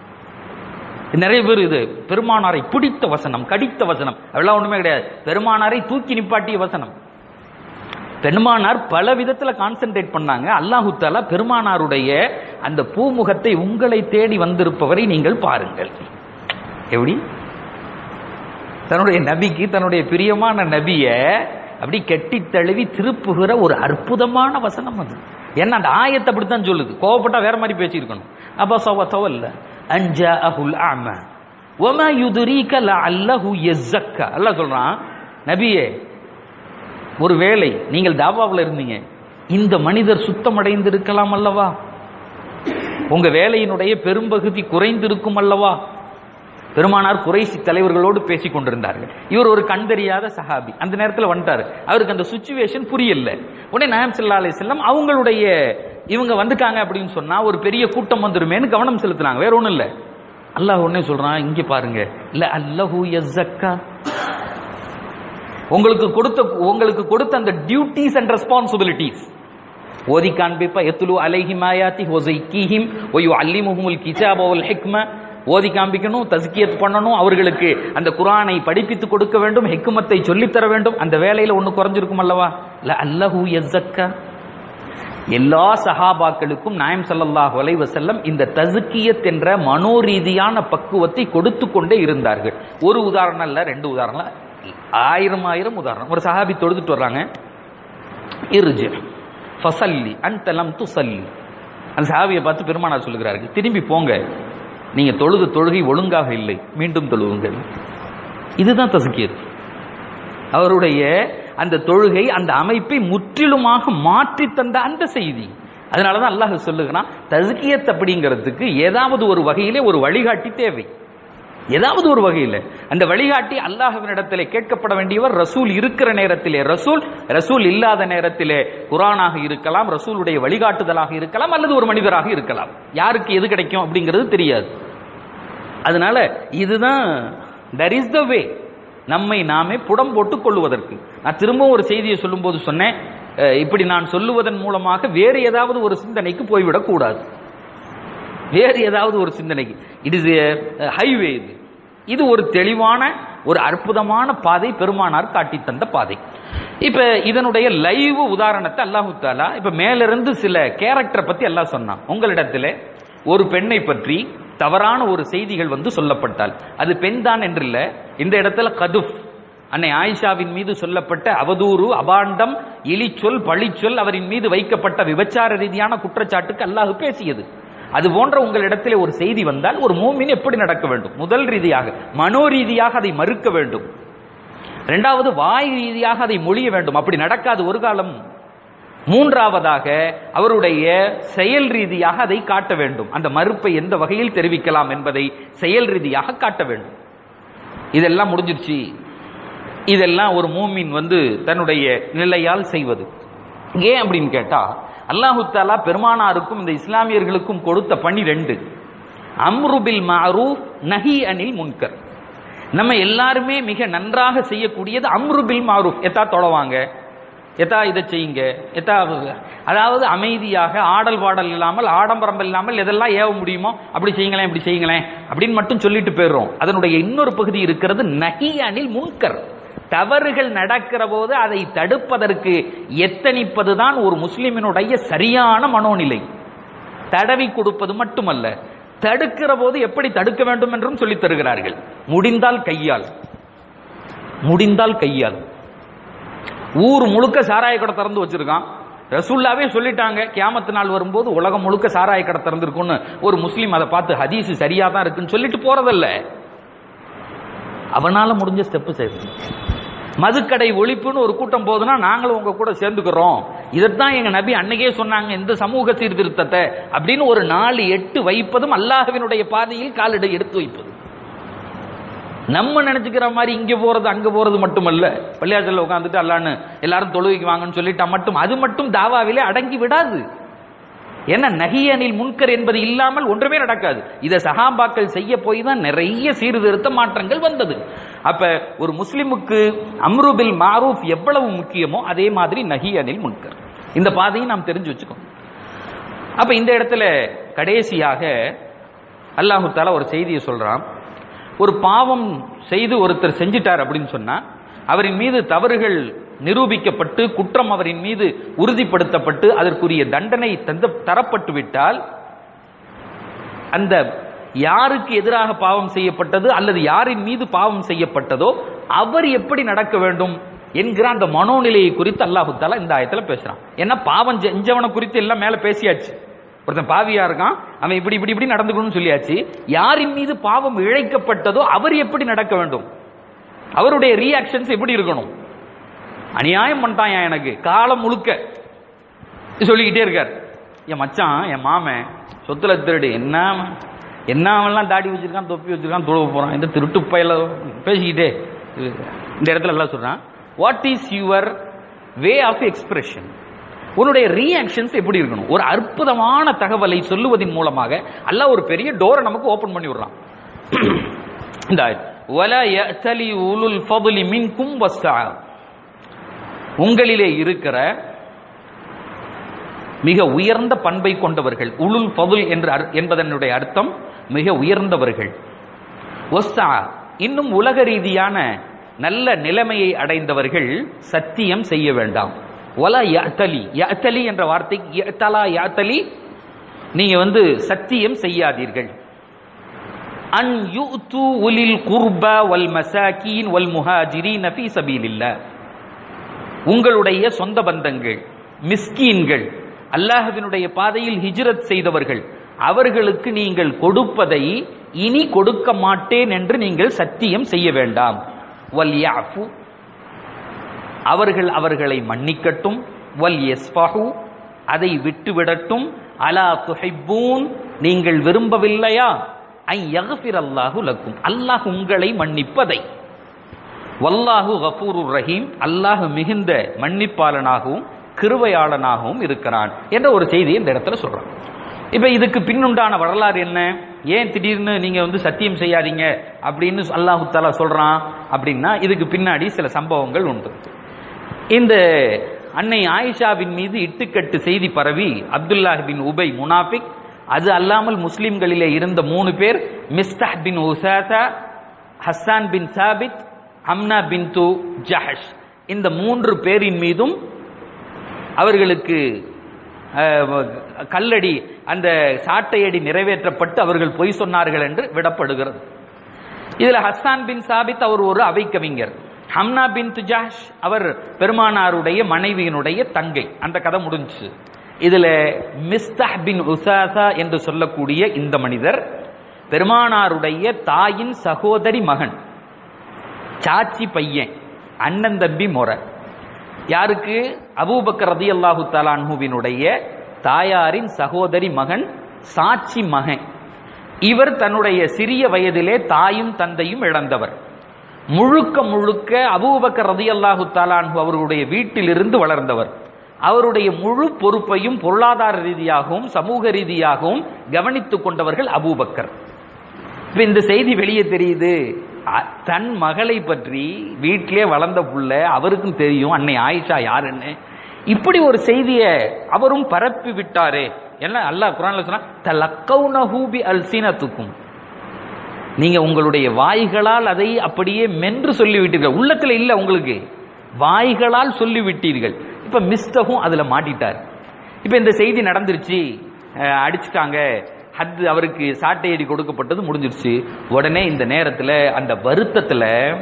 நிறைய பேர் இது பெருமானாரை பிடித்த வசனம் கடித்த வசனம் அதெல்லாம் ஒண்ணுமே கிடையாது பெருமானாரை தூக்கி நிப்பாட்டிய வசனம் பெருமானார் பல விதத்துல கான்சென்ட்ரேட் பண்ணாங்க அல்லாஹு தாலா பெருமானாருடைய அந்த பூமுகத்தை உங்களை தேடி வந்திருப்பவரை நீங்கள் பாருங்கள் எப்படி தன்னுடைய நபிக்கு தன்னுடைய பிரியமான நபிய அப்படி கெட்டி தழுவி திருப்புகிற ஒரு அற்புதமான வசனம் அது ஏன்னா அந்த ஆயத்தை அப்படித்தான் சொல்லுது கோவப்பட்டா வேற மாதிரி பேசியிருக்கணும் அப்ப சவத்தவல்ல அஞ்சா அஹுல் ஆம ஒமா யுதுரீக லஅல்லஹு யஸ்ஸக்கா அல்லாஹ் சொல்றான் நபியே ஒரு வேளை நீங்கள் தாவாவில் இருந்தீங்க இந்த மனிதர் சுத்தமடைந்திருக்கலாம் அல்லவா உங்க வேலையினுடைய பெரும்பகுதி குறைந்திருக்கும் அல்லவா பெருமானார் குறைசி தலைவர்களோடு பேசிக் கொண்டிருந்தார்கள் இவர் ஒரு கண் தெரியாத சஹாபி அந்த நேரத்தில் வந்துட்டாரு அவருக்கு அந்த சுச்சுவேஷன் புரியல உடனே நாயம் சல்லா அலி செல்லம் அவங்களுடைய இவங்க வந்துட்டாங்க அப்படின்னு சொன்னா ஒரு பெரிய கூட்டம் வந்துருமேன்னு கவனம் செலுத்தினாங்க வேற ஒண்ணும் இல்ல அல்லாஹ் உடனே சொல்றான் இங்க பாருங்க இல்ல அல்லஹு யஸ்ஸக்கா உங்களுக்கு கொடுத்த உங்களுக்கு கொடுத்த அந்த டியூட்டிஸ் அண்ட் ரெஸ்பான்சிபிலிட்டிஸ் ஓதி காண்பிப்ப எத்துலு அலைஹிம் ஆயாத்தி ஒசைக்கீஹிம் ஒயு அல்லிமுஹுமுல் கிதாப வல் ஹிக்ம ஓதி காண்பிக்கணும் தஸ்கியத் பண்ணணும் அவர்களுக்கு அந்த குரானை படிப்பித்து கொடுக்க வேண்டும் ஹிக்மத்தை சொல்லித் தர வேண்டும் அந்த வேலையில ஒண்ணு குறைஞ்சிருக்கும் அல்லவா இல்ல அல்லஹு யஸ்ஸக்கா எல்லா சஹாபாக்களுக்கும் நாயம் ஸல்லல்லாஹு அலைஹி வஸல்லம் இந்த தஸ்கியத் என்ற மனோரீதியான பக்குவத்தை கொடுத்து கொண்டே இருந்தார்கள் ஒரு உதாரணம் இல்ல ரெண்டு உதாரணம் இல்ல, ஆயிரம் ஆயிரம் உதாரணம் ஒரு சஹாபி தொழுதுட்டு வர்றாங்க இர்ஜி ஃபசல்லி அன்த லம் துசல்லி அந்த சஹாபியை பார்த்து பெருமானார் சொல்லுகிறார்கள் திரும்பி போங்க நீங்க தொழுது தொழுகை ஒழுங்காக இல்லை மீண்டும் தொழுவுங்கள் இதுதான் தசுக்கியது அவருடைய அந்த தொழுகை அந்த அமைப்பை முற்றிலுமாக மாற்றி தந்த அந்த செய்தி அதனாலதான் அல்லாஹ் சொல்லுகிறான் தஸ்கியத் அப்படிங்கிறதுக்கு ஏதாவது ஒரு வகையிலே ஒரு வழிகாட்டி தேவை ஏதாவது ஒரு வகையில் அந்த வழிகாட்டி அல்லாஹ்வினிடத்திலே கேட்கப்பட வேண்டியவர் ரசூல் இருக்கிற நேரத்திலே ரசூல் ரசூல் இல்லாத நேரத்திலே குரானாக இருக்கலாம் ரசூலுடைய வழிகாட்டுதலாக இருக்கலாம் அல்லது ஒரு மனிதராக இருக்கலாம் யாருக்கு எது கிடைக்கும் அப்படிங்கிறது தெரியாது அதனால இதுதான் தட் இஸ் த வே நம்மை நாமே புடம் போட்டுக் கொள்வதற்கு நான் திரும்பவும் ஒரு செய்தியை சொல்லும்போது சொன்னேன் அஹ், இப்படி நான் சொல்லுவதன் மூலமாக வேறு ஏதாவது ஒரு சிந்தனைக்கு போய்விடக் கூடாது வேறு ஏதாவது ஒரு சிந்தனைக்கு இட் இஸ் ஹைவே இது இது ஒரு தெளிவான ஒரு அற்புதமான பாதை பெருமானார் காட்டி தந்த பாதை இப்ப இதனுடைய லைவ் உதாரணத்தை அல்லாஹு தாலா இப்ப மேலிருந்து சில கேரக்டரை பத்தி எல்லாம் சொன்னான் உங்களிடத்திலே ஒரு பெண்ணை பற்றி தவறான ஒரு செய்திகள் வந்து சொல்லப்பட்டால் அது பெண் தான் என்றில்ல இந்த இடத்துல கதுஃப் அன்னை ஆயிஷாவின் மீது சொல்லப்பட்ட அவதூறு அபாண்டம் இலிச்சொல் பழிச்சொல் அவரின் மீது வைக்கப்பட்ட விபச்சார ரீதியான குற்றச்சாட்டுக்கு அல்லாஹ் பேசியது அது போன்ற உங்களிடத்திலே ஒரு செய்தி வந்தால் ஒரு மூமின் எப்படி நடக்க வேண்டும் முதல் ரீதியாக மனோ ரீதியாக அதை மறுக்க வேண்டும் இரண்டாவது வாய் ரீதியாக அதை மொழிய வேண்டும் அப்படி நடக்காது ஒரு காலம் மூன்றாவதாக அவருடைய செயல் ரீதியாக அதை காட்ட வேண்டும் அந்த மறுப்பை எந்த வகையில் தெரிவிக்கலாம் என்பதை செயல் ரீதியாக காட்ட வேண்டும் இதெல்லாம் முடிஞ்சிருச்சு இதெல்லாம் ஒரு மூமின் வந்து தன்னுடைய நிலையால் செய்வது ஏன் அப்படின்னு கேட்டா அல்லாஹு தாலா பெருமானாருக்கும் இந்த இஸ்லாமியர்களுக்கும் கொடுத்த பணி ரெண்டு அம்ருபில் மாரூஃப் நஹி அனில் முன்கர் நம்ம எல்லாருமே மிக நன்றாக செய்யக்கூடியது அம்ருபில் மாரூஃப் எத்தா தொலைவாங்க எத்தா இதை செய்யுங்க எத்தா அதாவது அமைதியாக ஆடல் பாடல் இல்லாமல் ஆடம்பரம் இல்லாமல் எதெல்லாம் ஏவ முடியுமோ அப்படி செய்யுங்களேன் இப்படி செய்யுங்களேன் அப்படின்னு மட்டும் சொல்லிட்டு போயிடுறோம் அதனுடைய இன்னொரு பகுதி இருக்கிறது நஹி அனில் முன்கர் தவறுகள் நடக்கிற போது அதை தடுப்பதற்கு எத்தனிப்பதுதான் ஒரு முஸ்லிமினுடைய சரியான மனோநிலை தடவி கொடுப்பது மட்டுமல்ல தடுக்கிற போது எப்படி தடுக்க வேண்டும் என்றும் சொல்லித் தருகிறார்கள் முடிந்தால் கையால் முடிந்தால் கையால் ஊர் முழுக்க சாராய கடை திறந்து வச்சிருக்கான் ரசூல்லாவே சொல்லிட்டாங்க கியாமத்து நாள் வரும்போது உலகம் முழுக்க சாராய கடை திறந்திருக்கும்னு ஒரு முஸ்லீம் அதை பார்த்து ஹதீஸ் சரியா தான் இருக்குன்னு சொல்லிட்டு போறதல்ல அவனால முடிஞ்ச ஸ்டெப் செய்யணும் மதுக்கடை ஒழிப்புன்னு ஒரு கூட்டம் போகுதுன்னா நாங்களும் உங்க கூட சேர்ந்துக்கிறோம் இதைத்தான் எங்க நபி அன்னைக்கே சொன்னாங்க இந்த சமூக சீர்திருத்தத்தை அப்படின்னு ஒரு நாலு எட்டு வைப்பதும் அல்லாஹ்வினுடைய பாதையில் காலடை எடுத்து வைப்பது நம்ம நினைச்சுக்கிற மாதிரி இங்க போறது அங்க போறது மட்டுமல்ல பள்ளியாச்சல்ல உட்காந்துட்டு அல்லான்னு எல்லாரும் தொழுகைக்கு வாங்கன்னு சொல்லிட்டா மட்டும் அது மட்டும் தாவாவிலே அடங்கி விடாது ஏன்னா நகியனில் முன்கர் என்பது இல்லாமல் ஒன்றுமே நடக்காது இதை சஹாபாக்கள் செய்ய போய் தான் நிறைய சீர்திருத்த மாற்றங்கள் வந்தது அப்ப ஒரு முஸ்லிமுக்கு அம்ருபில் மாரூஃப் எவ்வளவு முக்கியமோ அதே மாதிரி நகியனில் முன்கர் இந்த பாதையை நாம் தெரிஞ்சு வச்சுக்கோம் அப்ப இந்த இடத்துல கடைசியாக அல்லாஹு தாலா ஒரு செய்தியை சொல்றான் ஒரு பாவம் செய்து ஒருத்தர் செஞ்சிட்டார் அப்படின்னு சொன்னா அவரின் மீது தவறுகள் நிரூபிக்கப்பட்டு குற்றம் அவரின் மீது உறுதிப்படுத்தப்பட்டு அதற்குரிய தண்டனை தந்த தரப்பட்டு விட்டால் அந்த யாருக்கு எதிராக பாவம் செய்யப்பட்டது அல்லது யாரின் மீது பாவம் செய்யப்பட்டதோ அவர் எப்படி நடக்க வேண்டும் என்கிற அந்த மனோநிலையை குறித்து அல்லாஹு தாலா இந்த ஆயத்துல பேசுறான் ஏன்னா பாவம் செஞ்சவனை குறித்து எல்லாம் மேல பேசியாச்சு ஒருத்தன் பாவியா இருக்கான் அவன் இப்படி இப்படி இப்படி நடந்துக்கணும்னு சொல்லியாச்சு யாரின் மீது பாவம் இழைக்கப்பட்டதோ அவர் எப்படி நடக்க வேண்டும் அவருடைய ரியாக்ஷன்ஸ் எப்படி இருக்கணும் அநியாயம் பண்ணிட்டான் எனக்கு காலம் முழுக்க சொல்லிக்கிட்டே இருக்கார் என் மச்சான் என் மாமன் சொத்துல திருடு என்ன என்ன அவன்லாம் தாடி வச்சிருக்கான் தொப்பி வச்சிருக்கான் தொழுவ போறான் இந்த திருட்டு பயில பேசிக்கிட்டே இந்த இடத்துல எல்லாம் சொல்றான் what is your way of expression உன்னுடைய ரியாக்ஷன்ஸ் எப்படி இருக்கணும் ஒரு அற்புதமான தகவலை சொல்லுவதன் மூலமாக அல்லாஹ் ஒரு பெரிய டோரை நமக்கு ஓபன் பண்ணி விடுறான் இந்த ஆயத். وَلَا يَأْتَلِ أُولُو الْفَضْلِ مِنْكُمْ وَالسَّعَةِ உங்களிலே இருக்கிற மிக உயர்ந்த பண்பை கொண்டவர்கள் உளுல் பதுல் என்று அர்- என்பதனுடைய அர்த்தம் மிக உயர்ந்தவர்கள் ஒஸ்ஸா இன்னும் உலக ரீதியான நல்ல நிலைமையை அடைந்தவர்கள் சத்தியம் செய்ய வேண்டாம் ஒலா யஅ்தலி யஅ்தலி என்ற வார்த்தை யஅ்தலா யஅ்தலி நீங்க வந்து சத்தியம் செய்யாதீர்கள் அன் யுத்து உலில் குர்பா வல் மசாகீன் வல் முஹாஜிரீன் ஃபீ சபீலில்லாஹ் உங்களுடைய சொந்த பந்தங்கள் மிஸ்கீன்கள் அல்லாஹ்வினுடைய பாதையில் ஹிஜ்ரத் செய்தவர்கள் அவர்களுக்கு நீங்கள் கொடுப்பதை இனி கொடுக்க மாட்டேன் என்று நீங்கள் சத்தியம் செய்ய வேண்டாம் வல் யாஃபு அவர்கள் அவர்களை மன்னிக்கட்டும் வல் யஸ்ஃபஹு அதை விட்டுவிடட்டும் அலா துஹிப்பூன் நீங்கள் விரும்பவில்லையா ஐ யக்ஃபிர் அல்லாஹு லக்கும் அல்லாஹ் உங்களை மன்னிப்பதை வல்லாஹு கஃபூருர் ரஹீம் அல்லாஹ் மிகுந்த மன்னிப்பாளனாகவும் கிருபையாளனாகவும் இருக்கிறான் என்ற ஒரு செய்தியை இந்த இடத்துல சொல்றான் இப்ப இதுக்கு பின்னுண்டான வரலாறு என்ன ஏன் திடீர்னு நீங்க வந்து சத்தியம் செய்யாதீங்க அப்படின்னு அல்லாஹு தாலா சொல்றான் அப்படின்னா இதுக்கு பின்னாடி சில சம்பவங்கள் உண்டு இந்த அன்னை ஆயிஷாவின் மீது இட்டுக்கட்டு செய்தி பரவி அப்துல்லாஹ் பின் உபை முனாஃபிக் அது அல்லாமல் முஸ்லிம்களிலே இருந்த மூணு பேர் மிஸ்தஹ் பின் உசாசா ஹஸ்ஸான் பின் சாபித் ஹம்னா பின் து ஜஹஷ் இந்த மூன்று பேரின் மீதும் அவர்களுக்கு அஹ், கல்லடி அந்த சாட்டையடி நிறைவேற்றப்பட்டு அவர்கள் பொய் சொன்னார்கள் என்று விடப்படுகிறது இதுல ஹஸ்ஸான் பின் சாபித் அவர் ஒரு அவை கவிஞர் ஹம்னா பின் துஜாஷ் அவர் பெருமானாருடைய மனைவியினுடைய தங்கை அந்த கதை முடிஞ்சுச்சு இதுல மிஸ்தஹ் பின் உசாசா என்று சொல்லக்கூடிய இந்த மனிதர் பெருமானாருடைய தாயின் சகோதரி மகன் சாச்சி பையன் அண்ணன் தம்பி முறை யாருக்கு அபூபக்கர் ரதி அல்லாஹு தலான்ஹுவினுடைய தாயாரின் சகோதரி மகன் சாட்சி மகன் இவர் தன்னுடைய சிறிய வயதிலே தாயும் தந்தையும் இழந்தவர் முழுக்க முழுக்க அபூபக்கர் ரதி அல்லாஹு தாலான்ஹு அவர்களுடைய வீட்டிலிருந்து வளர்ந்தவர் அவருடைய முழு பொறுப்பையும் பொருளாதார ரீதியாகவும் சமூக ரீதியாகவும் கவனித்துக் கொண்டவர்கள் அபூபக்கர் இப்ப இந்த செய்தி வெளியே தெரியுது அ- தன் மகளை பற்றி வீட்டிலே வளர்ந்த புள்ள அவருக்கும் தெரியும் அன்னை ஆயிஷா யாருன்னு இப்படி ஒரு செய்தியை அவரும் பரப்பி விட்டாரே என்ன அல்லாஹ் குரான்ல சொன்னா தலக்கௌனஹு பி அல்சினத்துக்கும் நீங்க உங்களுடைய வாய்களால் அதை அப்படியே மென்று சொல்லிவிட்டீர்கள் உள்ளத்துல இல்ல உங்களுக்கு வாய்களால் சொல்லிவிட்டீர்கள் இப்ப மிஸ்டகும் அதுல மாட்டிட்டார் இப்ப இந்த செய்தி நடந்துருச்சு அஹ், அடிச்சுட்டாங்க ஹத் அவருக்கு சாட்டையடி கொடுக்கப்பட்டது முடிஞ்சிருச்சு உடனே இந்த நேரத்துல அந்த வருத்தத்துல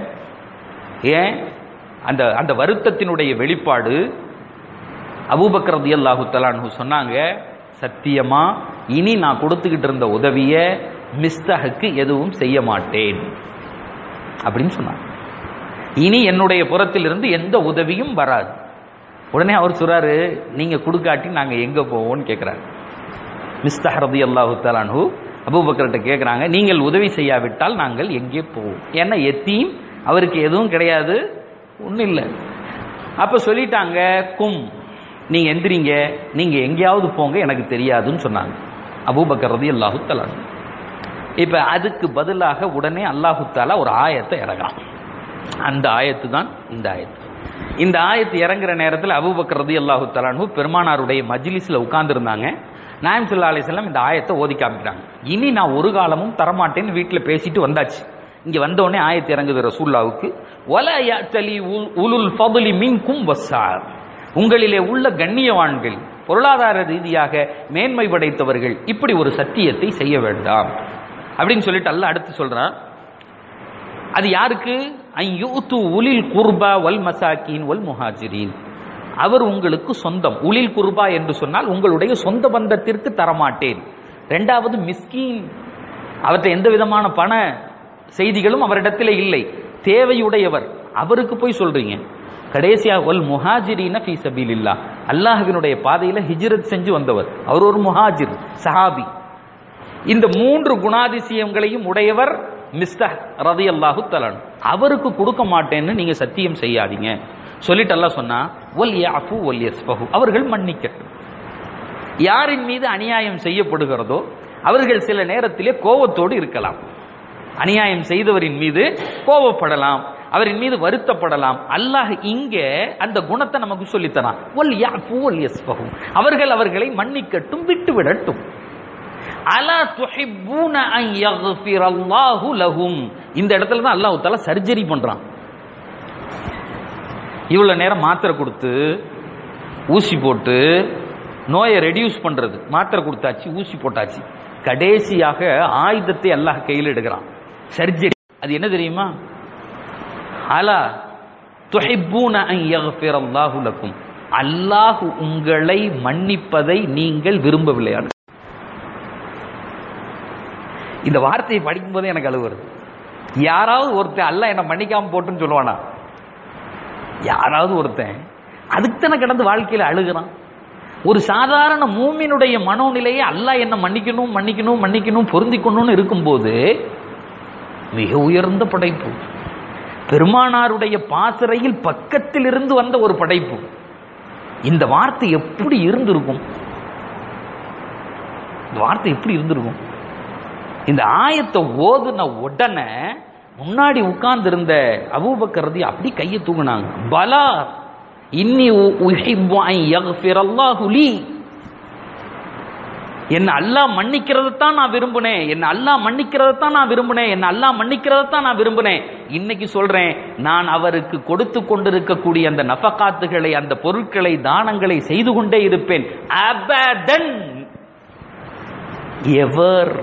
ஏன் அந்த அந்த வருத்தத்தினுடைய வெளிப்பாடு அபூபக்கர் ரலியல்லாஹு தஆலாஹு சொன்னாங்க சத்தியமா இனி நான் கொடுத்துக்கிட்டு இருந்த உதவிய மிஸ்தஹுக்கு எதுவும் செய்ய மாட்டேன் அப்படின்னு சொன்னாங்க இனி என்னுடைய புறத்திலிருந்து எந்த உதவியும் வராது உடனே அவர் சொல்றாரு நீங்க கொடுக்காட்டி நாங்க எங்க போவோம்னு கேட்கிறாரு மிஸ்தஹ் ரலியல்லாஹு தஆலாஹு அபூபக்கர்கிட்ட கேட்குறாங்க நீங்கள் உதவி செய்யாவிட்டால் நாங்கள் எங்கே போவோம் ஏன்னா எத்தீம் அவருக்கு எதுவும் கிடையாது ஒன்றும் இல்லை அப்ப சொல்லிட்டாங்க கும் நீங்க எந்திரிங்க நீங்க எங்கேயாவது போங்க எனக்கு தெரியாதுன்னு சொன்னாங்க அபூபக்கர் ரதி அல்லாஹு தலான் இப்ப அதுக்கு பதிலாக உடனே அல்லாஹு தாலா ஒரு ஆயத்தை இறங்கலாம் அந்த ஆயத்து தான் இந்த ஆயத்து இந்த ஆயத்து இறங்குற நேரத்தில் அபூபக்கர் ரதி அல்லாஹு தலானு பெருமானாருடைய மஜ்லிஸ்ல உட்கார்ந்துருந்தாங்க நாயம் சுல்லா அலிஸ்லாம் இந்த ஆயத்தை ஓதி காமிக்கிறாங்க இனி நான் ஒரு காலமும் தரமாட்டேன்னு வீட்டில் பேசிட்டு வந்தாச்சு இங்க வந்த உடனே ஆயத்து இறங்குது ரசூல்லாவுக்கு ஒல யஅ்தலி உல்- உலுல் ஃபதுலி மின்கும் வஸ்ஸார் உங்களிலே உள்ள கண்ணியவான்கள் பொருளாதார ரீதியாக மேன்மை படைத்தவர்கள் இப்படி ஒரு சத்தியத்தை செய்ய வேண்டாம் அப்படின்னு சொல்லிட்டு அல்லாஹ் அடுத்து சொல்றான் அது யாருக்கு ஐயூத்து உலில் குர்பா வல் மசாக்கீன் வல் முஹாஜிரீன் அவர் உங்களுக்கு சொந்தம் உலில் குர்பா என்று சொன்னால் உங்களுடைய சொந்த பந்தத்திற்கு தரமாட்டேன் ரெண்டாவது மிஸ்கீன் அவர்கிட்ட எந்த விதமான பண செய்திகளும் அவரிடத்தில் இல்லை தேவையுடையவர் அவருக்கு போய் சொல்றீங்க கடைசியா வல் முஹாஜிரீன ஃபீ சபீலில்லா அல்லாஹ்வினுடைய பாதையில ஹிஜ்ரத் செஞ்சு வந்தவர் அவர் ஒரு முஹாஜிர் சஹாபி இந்த மூன்று குணாதிசயங்களையும் உடையவர் மிஸ்டர் ரதி அல்லாஹு தலான் அவருக்கு கொடுக்க மாட்டேன்னு நீங்க சத்தியம் செய்யாதீங்க சொல்லிட்டு அல்லாஹ் சொன்னா ஒல் யாஃபு ஒல் யஸ்பஹு அவர்கள் மன்னிக்கட்டும் யாரின் மீது அநியாயம் செய்யப்படுகிறதோ அவர்கள் சில நேரத்திலே கோபத்தோடு இருக்கலாம் அநியாயம் செய்தவரின் மீது கோபப்படலாம் அவரின் மீது வருத்தப்படலாம் அல்லாஹ் இங்க அந்த குணத்தை நமக்கு சொல்லித்தரான் ஒல் யாஃபு ஒல் யஸ்பஹு அவர்கள் அவர்களை மன்னிக்கட்டும் விட்டு விடட்டும் அலா துஹிப்பூன அன் யக்ஃபிரல்லாஹு லஹும் இந்த இடத்துல தான் அல்லாஹ் தஆலா சர்ஜரி பண்றான் இவ்வளவு நேரம் மாத்திரை கொடுத்து ஊசி போட்டு நோயை ரெடியூஸ் பண்றது மாத்திரை கொடுத்தாச்சு ஊசி போட்டாச்சு கடைசியாக ஆயுதத்தை அல்லாஹ் கையில் எடுக்கிறான் சர்ஜரி அது என்ன தெரியுமா அலா துஹிப்பூன அன் யக்ஃபிரல்லாஹு லக்கும் அல்லாஹ் உங்களை மன்னிப்பதை நீங்கள் விரும்பவில்லையா இந்த வார்த்தையை படிக்கும் போதே எனக்கு அழுவு வருது யாராவது ஒருத்தன் அல்ல என்ன மன்னிக்காம போட்டுன்னு சொல்லுவானா யாராவது ஒருத்தன் அதுக்கு தானே கிடந்து வாழ்க்கையில அழுகிறான் ஒரு சாதாரண மூமினுடைய மனோநிலையை அல்லாஹ் என்ன மன்னிக்கணும் மன்னிக்கணும் மன்னிக்கணும் பொருந்திக்கணும்னு இருக்கும்போது மிக உயர்ந்த படைப்பு பெருமானாருடைய பாசறையில் பக்கத்தில் இருந்து வந்த ஒரு படைப்பு இந்த வார்த்தை எப்படி இருந்திருக்கும் இந்த வார்த்தை எப்படி இருந்திருக்கும் இந்த ஆயத்தை ஓதுன உடனே முன்னாடி உட்கார்ந்து இருந்த அபூபக்கரதி அப்படி கையை தூக்குனாங்க பலா இன்னி உஹிப்பு அன் யக்ஃபிரல்லாஹு லீ என்ன அல்லாஹ் மன்னிக்கிறதைத்தான் நான் விரும்பினேன் என்ன அல்லாஹ் மன்னிக்கிறதைத்தான் நான் விரும்பினேன் என்ன அல்லாஹ் மன்னிக்கிறதைத்தான் நான் விரும்பினேன் இன்னைக்கு சொல்றேன் நான் அவருக்கு கொடுத்து கொண்டிருக்கக்கூடிய அந்த நஃபகாத்துகளை அந்த பொருட்களை தானங்களை செய்து கொண்டே இருப்பேன் அபதன் எவர்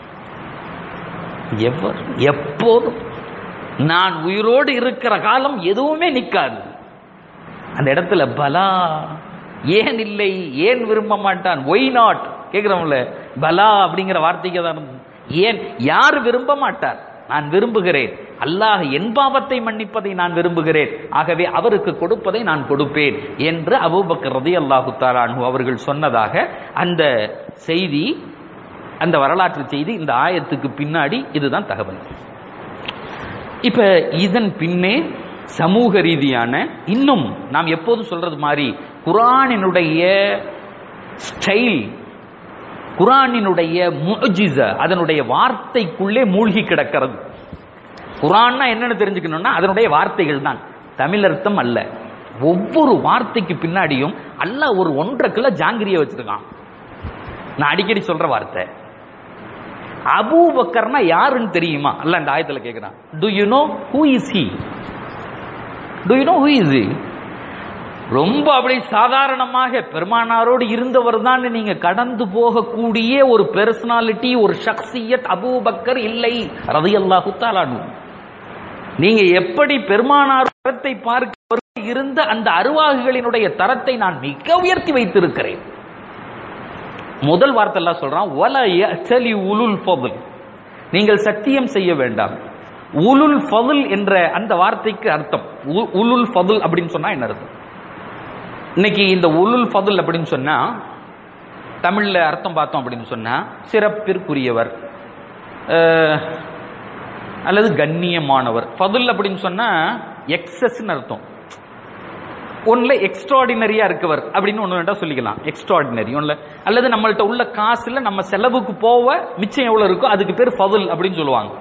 எவர் எப்போதும் நான் உயிரோடு இருக்கிற காலம் எதுவுமே நிக்காது அந்த இடத்துல பலா ஏன் இல்லை ஏன் விரும்ப மாட்டான் ஒய் நாட் கேட்கிறோம்ல பலா அப்படிங்கிற வார்த்தைக்கு தான் ஏன் யார் விரும்ப மாட்டார் நான் விரும்புகிறேன் அல்லாஹ் என் பாவத்தை மன்னிப்பதை நான் விரும்புகிறேன் ஆகவே அவருக்கு கொடுப்பதை நான் கொடுப்பேன் என்று அபூபக்கர் ரதி அல்லாஹு தாலானு அவர்கள் சொன்னதாக அந்த செய்தி அந்த வரலாற்று செய்தி இந்த ஆயத்துக்கு பின்னாடி இதுதான் தகவல் இப்ப இதன் பின்னே சமூக ரீதியான இன்னும் நாம் எப்போதும் சொல்றது மாதிரி குரானினுடைய ஸ்டைல் குரானினுடைய முஜிச அதனுடைய வார்த்தைக்குள்ளே மூழ்கி கிடக்கிறது குரான்னா என்னன்னு தெரிஞ்சுக்கணும்னா அதனுடைய வார்த்தைகள் தான் தமிழ் அர்த்தம் அல்ல ஒவ்வொரு வார்த்தைக்கு பின்னாடியும் அல்லாஹ் ஒரு ஒன்றரை கிலோ ஜாங்கிரிய வச்சிருக்கான் நான் அடிக்கடி சொல்ற வார்த்தை அபூ பக்கர்னா யாருன்னு தெரியுமா அல்ல இந்த ஆயத்துல கேக்குறான் do you know who is he do you know who is he ரொம்ப அப்படி சாதாரணமாக பெருமானாரோடு இருந்தவர் தான் நீங்க கடந்து போகக்கூடிய ஒரு பெர்சனாலிட்டி ஒரு ஷக்சியத் அபூபக்கர் இல்லை ரதியல்லாஹு தாலானு நீங்க எப்படி பெருமானார் தரத்தை பார்க்க இருந்த அந்த அருவாகுகளினுடைய தரத்தை நான் மிக உயர்த்தி வைத்திருக்கிறேன் முதல் வார்த்தை எல்லாம் சொல்றான் வல யஅ்தலி உலுல் ஃபضل நீங்கள் சத்தியம் செய்ய வேண்டாம் உலுல் ஃபضل என்ற அந்த வார்த்தைக்கு அர்த்தம் உ- உலுல் ஃபضل அப்படின்னு சொன்னா என்ன அர்த்தம் இன்னைக்கு இந்த உலுல் ஃபضل அப்படின்னு சொன்னா தமிழ்ல அர்த்தம் பார்த்தோம் அப்படின்னு சொன்னா சிறப்பிற்குரியவர் அஹ், அல்லது கண்ணியமானவர் ஃபضل அப்படின்னு சொன்னா எக்ஸஸ்ன்னு அர்த்தம் ஒன்ல எக்ஸ்ட்ராடினரியா இருக்கவர் அப்படின்னு ஒன்று வேண்டாம் சொல்லிக்கலாம் எக்ஸ்ட்ராடினரி ஒன்ல அல்லது நம்மள்ட்ட உள்ள காசுல நம்ம செலவுக்கு போக மிச்சம் எவ்வளவு இருக்கோ அதுக்கு பேர் ஃபதுல் அப்படின்னு சொல்லுவாங்க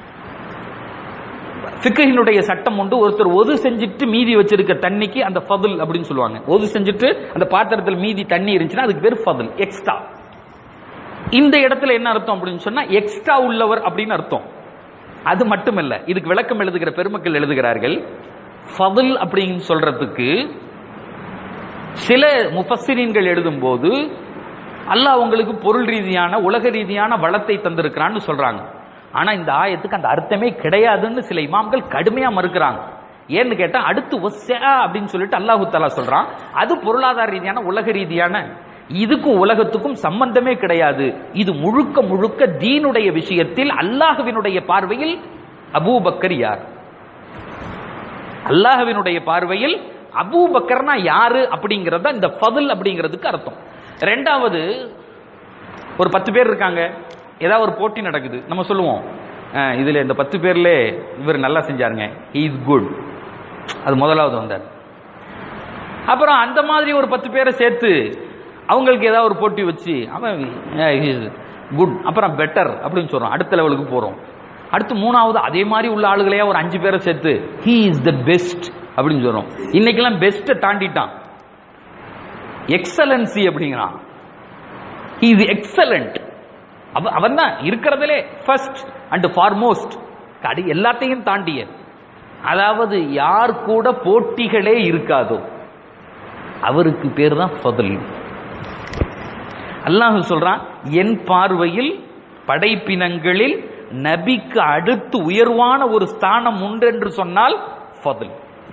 ஃபிக்ஹினுடைய சட்டம் உண்டு ஒருத்தர் ஒது செஞ்சுட்டு மீதி வச்சிருக்க தண்ணிக்கு அந்த ஃபதுல் அப்படின்னு சொல்லுவாங்க ஒது செஞ்சுட்டு அந்த பாத்திரத்தில் மீதி தண்ணி இருந்துச்சுன்னா அதுக்கு பேர் ஃபதுல் எக்ஸ்ட்ரா இந்த இடத்துல என்ன அர்த்தம் அப்படின்னு சொன்னா எக்ஸ்ட்ரா உள்ளவர் அப்படின்னு அர்த்தம் அது மட்டுமல்ல இதுக்கு விளக்கம் எழுதுகிற பெருமக்கள் எழுதுகிறார்கள் ஃபதுல் அப்படின்னு சொல்றதுக்கு சில முஃபஸ்ஸிரீன்கள் எழுதும்போது அல்லாஹ் உங்களுக்கு பொருள் ரீதியான உலக ரீதியான வளத்தை தந்திருக்கிறான்னு சொல்றாங்க ஆனா இந்த ஆயத்துக்கு அந்த அர்த்தமே கிடையாதுன்னு சில இமாம்கள் கடுமையா மறுக்கிறாங்க ஏன்னு கேட்டா அடுத்து வஸ்ஸா அப்படின்னு சொல்லிட்டு அல்லாஹு தஆலா சொல்றான் அது பொருளாதார ரீதியான உலக ரீதியான இதுக்கும் உலகத்துக்கும் சம்பந்தமே கிடையாது இது முழுக்க முழுக்க தீனுடைய விஷயத்தில் அல்லாஹ்வினுடைய பார்வையில் அபூபக்கர் யார் அல்லாஹ்வினுடைய பார்வையில் அபூபக்கர்னா யாரு அப்படிங்கறத இந்த ஃபதுல் அப்படிங்கிறதுக்கு அர்த்தம் ரெண்டாவது ஒரு பத்து பேர் இருக்காங்க ஏதாவது ஒரு போட்டி நடக்குது நம்ம சொல்லுவோம் அஹ், இதுல இந்த பத்து பேர்ல இவர் நல்லா செஞ்சாருங்க இஸ் குட் அது முதலாவது வந்தார் அப்புறம் அந்த மாதிரி ஒரு பத்து பேரை சேர்த்து அவங்களுக்கு ஏதாவது ஒரு போட்டி வச்சு அவன் குட் அப்புறம் பெட்டர் அப்படின்னு சொல்றோம் அடுத்த லெவலுக்கு போறோம் அடுத்து மூணாவது அதே மாதிரி உள்ள ஆளுகளையா ஒரு அஞ்சு பேரை சேர்த்து ஹீ இஸ் த பெஸ்ட் அப்படின்னு சொல்றோம் இன்னைக்கெல்லாம் பெஸ்ட்டை தாண்டிட்டான் எக்ஸலன்சி அப்படிங்கிறான் ஹீ இஸ் எக்ஸலண்ட் அவன் தான் இருக்கிறதுலே ஃபர்ஸ்ட் அண்ட் ஃபார்மோஸ்ட் கடி எல்லாத்தையும் தாண்டிய அதாவது யார் கூட போட்டிகளே இருக்காதோ அவருக்கு பேர் தான் ஃபதல் அல்லாஹ் சொல்றான் என் பார்வையில் படைப்பினங்களில் நபிக்கு அடுத்து உயர்வான ஒரு ஸ்தானம் உண்டு என்று சொன்னால் ஃபதல்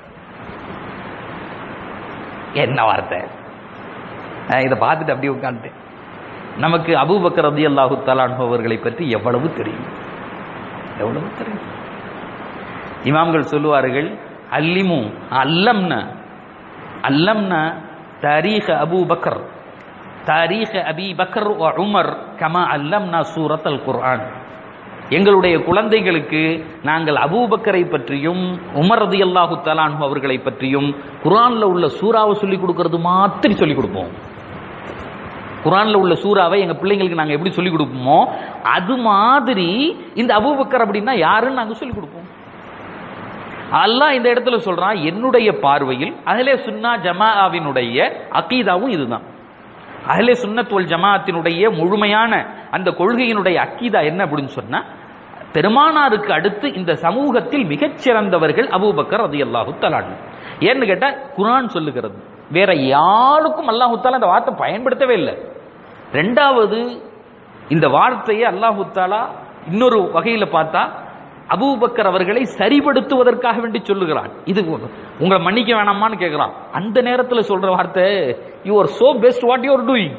என்ன வார்த்தை நான் இதை பார்த்துட்டு அப்படியே உட்காந்துட்டேன் நமக்கு அபூபக்கர் ரதி அல்லாஹு அவர்களை பற்றி எவ்வளவு தெரியும் எவ்வளவு தெரியும் இமாம்கள் சொல்லுவார்கள் அல்லிமு அல்லம்ன அல்லம்ன தாரீக அபூ பக்கர் தாரீக அபி பக்கர் வ உமர் கமா அல்லம்னா சூரத் அல் குர்ஆன் எங்களுடைய குழந்தைகளுக்கு நாங்கள் அபூபக்கரை பற்றியும் உமர் ரதி அல்லாஹு தலான் அவர்களை பற்றியும் குர்ஆன்ல உள்ள சூறாவை சொல்லிக் கொடுக்கறது மாத்திரி சொல்லிக் கொடுப்போம் குர்ஆன்ல உள்ள சூறாவை எங்க பிள்ளைங்களுக்கு நாங்க எப்படி சொல்லிக் கொடுப்போமோ அது மாதிரி இந்த அபூபக்கர் அப்படின்னா யாருன்னு நாங்க சொல்லிக் கொடுப்போம் அல்லாஹ் இந்த இடத்துல சொல்றான் என்னுடைய பார்வையில் அஹ்லே சுன்னா ஜமாஅவினுடைய அக்கீதாவும் இதுதான் அஹ்லே சுன்னத் வல் ஜமாஅத்தினுடைய முழுமையான அந்த கொள்கையினுடைய அக்கீதா என்ன அப்படின்னு சொன்னா பெருமானாருக்கு அடுத்து இந்த சமூகத்தில் மிகச்சிறந்தவர்கள் அபூபக்கர் ரதியல்லாஹு தலான் ஏன்னு கேட்டா குர்ஆன் சொல்லுகிறது வேற யாருக்கும் அல்லாஹு தாலா இந்த வார்த்தை பயன்படுத்தவே இல்லை ரெண்டாவது இந்த வார்த்தையை அல்லாஹு தாலா இன்னொரு வகையில பார்த்தா அபூபக்கர் அவர்களை சரிபடுத்துவதற்காக வேண்டி சொல்லுகிறான் இது உங்களை மன்னிக்க வேணாமான்னு கேட்கிறான் அந்த நேரத்தில் சொல்ற வார்த்தை you are so best what you are doing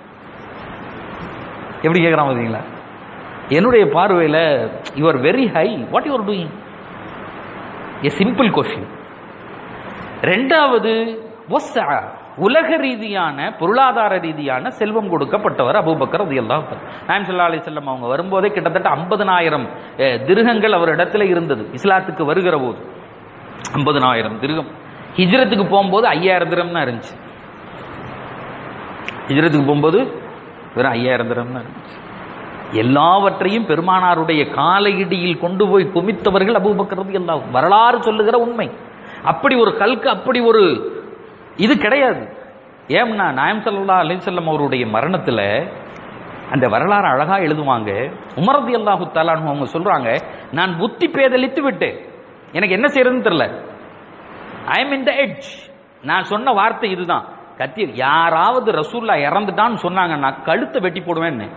எப்படி கேட்கிறான் பார்த்தீங்களா என்னுடைய பார்வையில் you are very high what you are doing a simple question ரெண்டாவது வஸ்ஸா, உலக ரீதியான பொருளாதார ரீதியான செல்வம் கொடுக்கப்பட்டவர் அபூபக்கர் அது எல்லாம் நாயம் சல்லா அலி செல்லம் அவங்க வரும்போதே கிட்டத்தட்ட ஐம்பதனாயிரம் திருகங்கள் அவர் இடத்துல இருந்தது இஸ்லாத்துக்கு வருகிற போது ஐம்பதனாயிரம் திருகம் ஹிஜ்ரத்துக்கு போகும்போது ஐயாயிரம் திரம் தான் இருந்துச்சு ஹிஜ்ரத்துக்கு போகும்போது வெறும் ஐயாயிரம் திரம் தான் இருந்துச்சு எல்லாவற்றையும் பெருமானாருடைய காலையிடியில் கொண்டு போய் குமித்தவர்கள் அபூபக்கர் எல்லாம் வரலாறு சொல்லுகிற உண்மை அப்படி ஒரு கல்கு அப்படி ஒரு இது கிடையாது ஏம்னா நாயம் சல்லா அலிசல்லம் அவருடைய மரணத்துல அந்த வரலாறு அழகா எழுதுவாங்க உமரதி அல்லாஹு தாலான் அவங்க சொல்றாங்க நான் புத்தி பேதலித்து விட்டேன் எனக்கு என்ன செய்யறதுன்னு தெரியல I am in the edge நான் சொன்ன வார்த்தை இதுதான் கத்தி யாராவது ரசூல்லா இறந்துட்டான்னு சொன்னாங்கன்னா கழுத்தை வெட்டி போடுவேன்னு